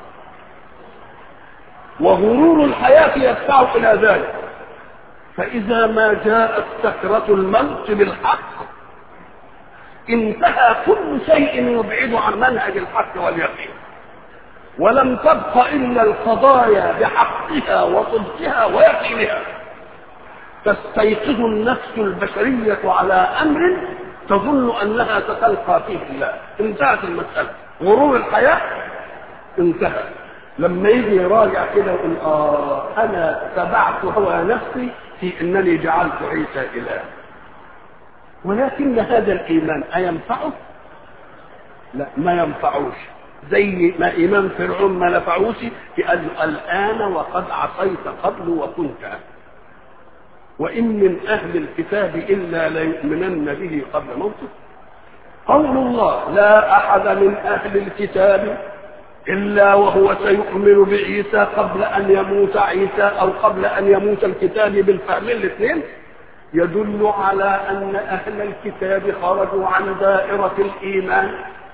وغرور الحياة يدفع إلى ذلك فإذا ما جاءت سكرة الموت بالحق انتهى كل شيء يبعد عن منهج الحق واليقين ولم تبق إلا القضايا بحقها وصدقها ويقينها تستيقظ النفس البشرية على أمر تظن أنها ستلقى فيه الله انتهت المسألة غرور الحياة انتهى لما يجي يراجع كده يقول اه انا تبعت هوى نفسي في انني جعلت عيسى اله ولكن هذا الايمان اينفعه لا ما ينفعوش زي ما امام فرعون ما نفعوش قال له الان وقد عصيت قبل وكنت وان من اهل الكتاب الا ليؤمنن به قبل موته قول الله لا احد من اهل الكتاب إلا وهو سيؤمن بعيسى قبل أن يموت عيسى أو قبل أن يموت الكتاب بالفهم الاثنين يدل على أن أهل الكتاب خرجوا عن دائرة الإيمان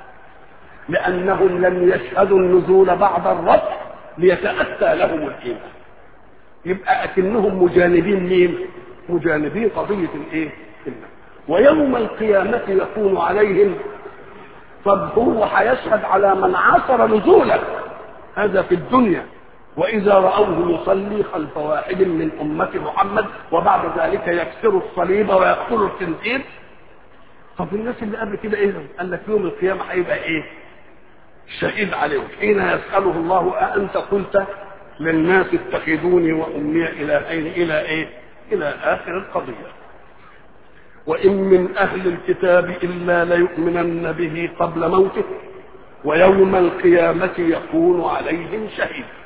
لأنهم لم يشهدوا النزول بعد الرفع ليتأتى لهم الإيمان يبقى أكنهم مجانبين مين؟ مجانبين قضية الإيه؟ ويوم القيامة يكون عليهم طب هو هيشهد على من عاصر نزوله هذا في الدنيا واذا راوه يصلي خلف واحد من امه محمد وبعد ذلك يكسر الصليب ويقتل الخنزير طب الناس اللي قبل كده ايه قال لك يوم القيامه هيبقى ايه شهيد عليهم حين يساله الله أأنت قلت للناس اتخذوني وامي الهين الى ايه الى اخر القضيه وإن من أهل الكتاب إلا ليؤمنن به قبل موته ويوم القيامة يكون عليهم شهيد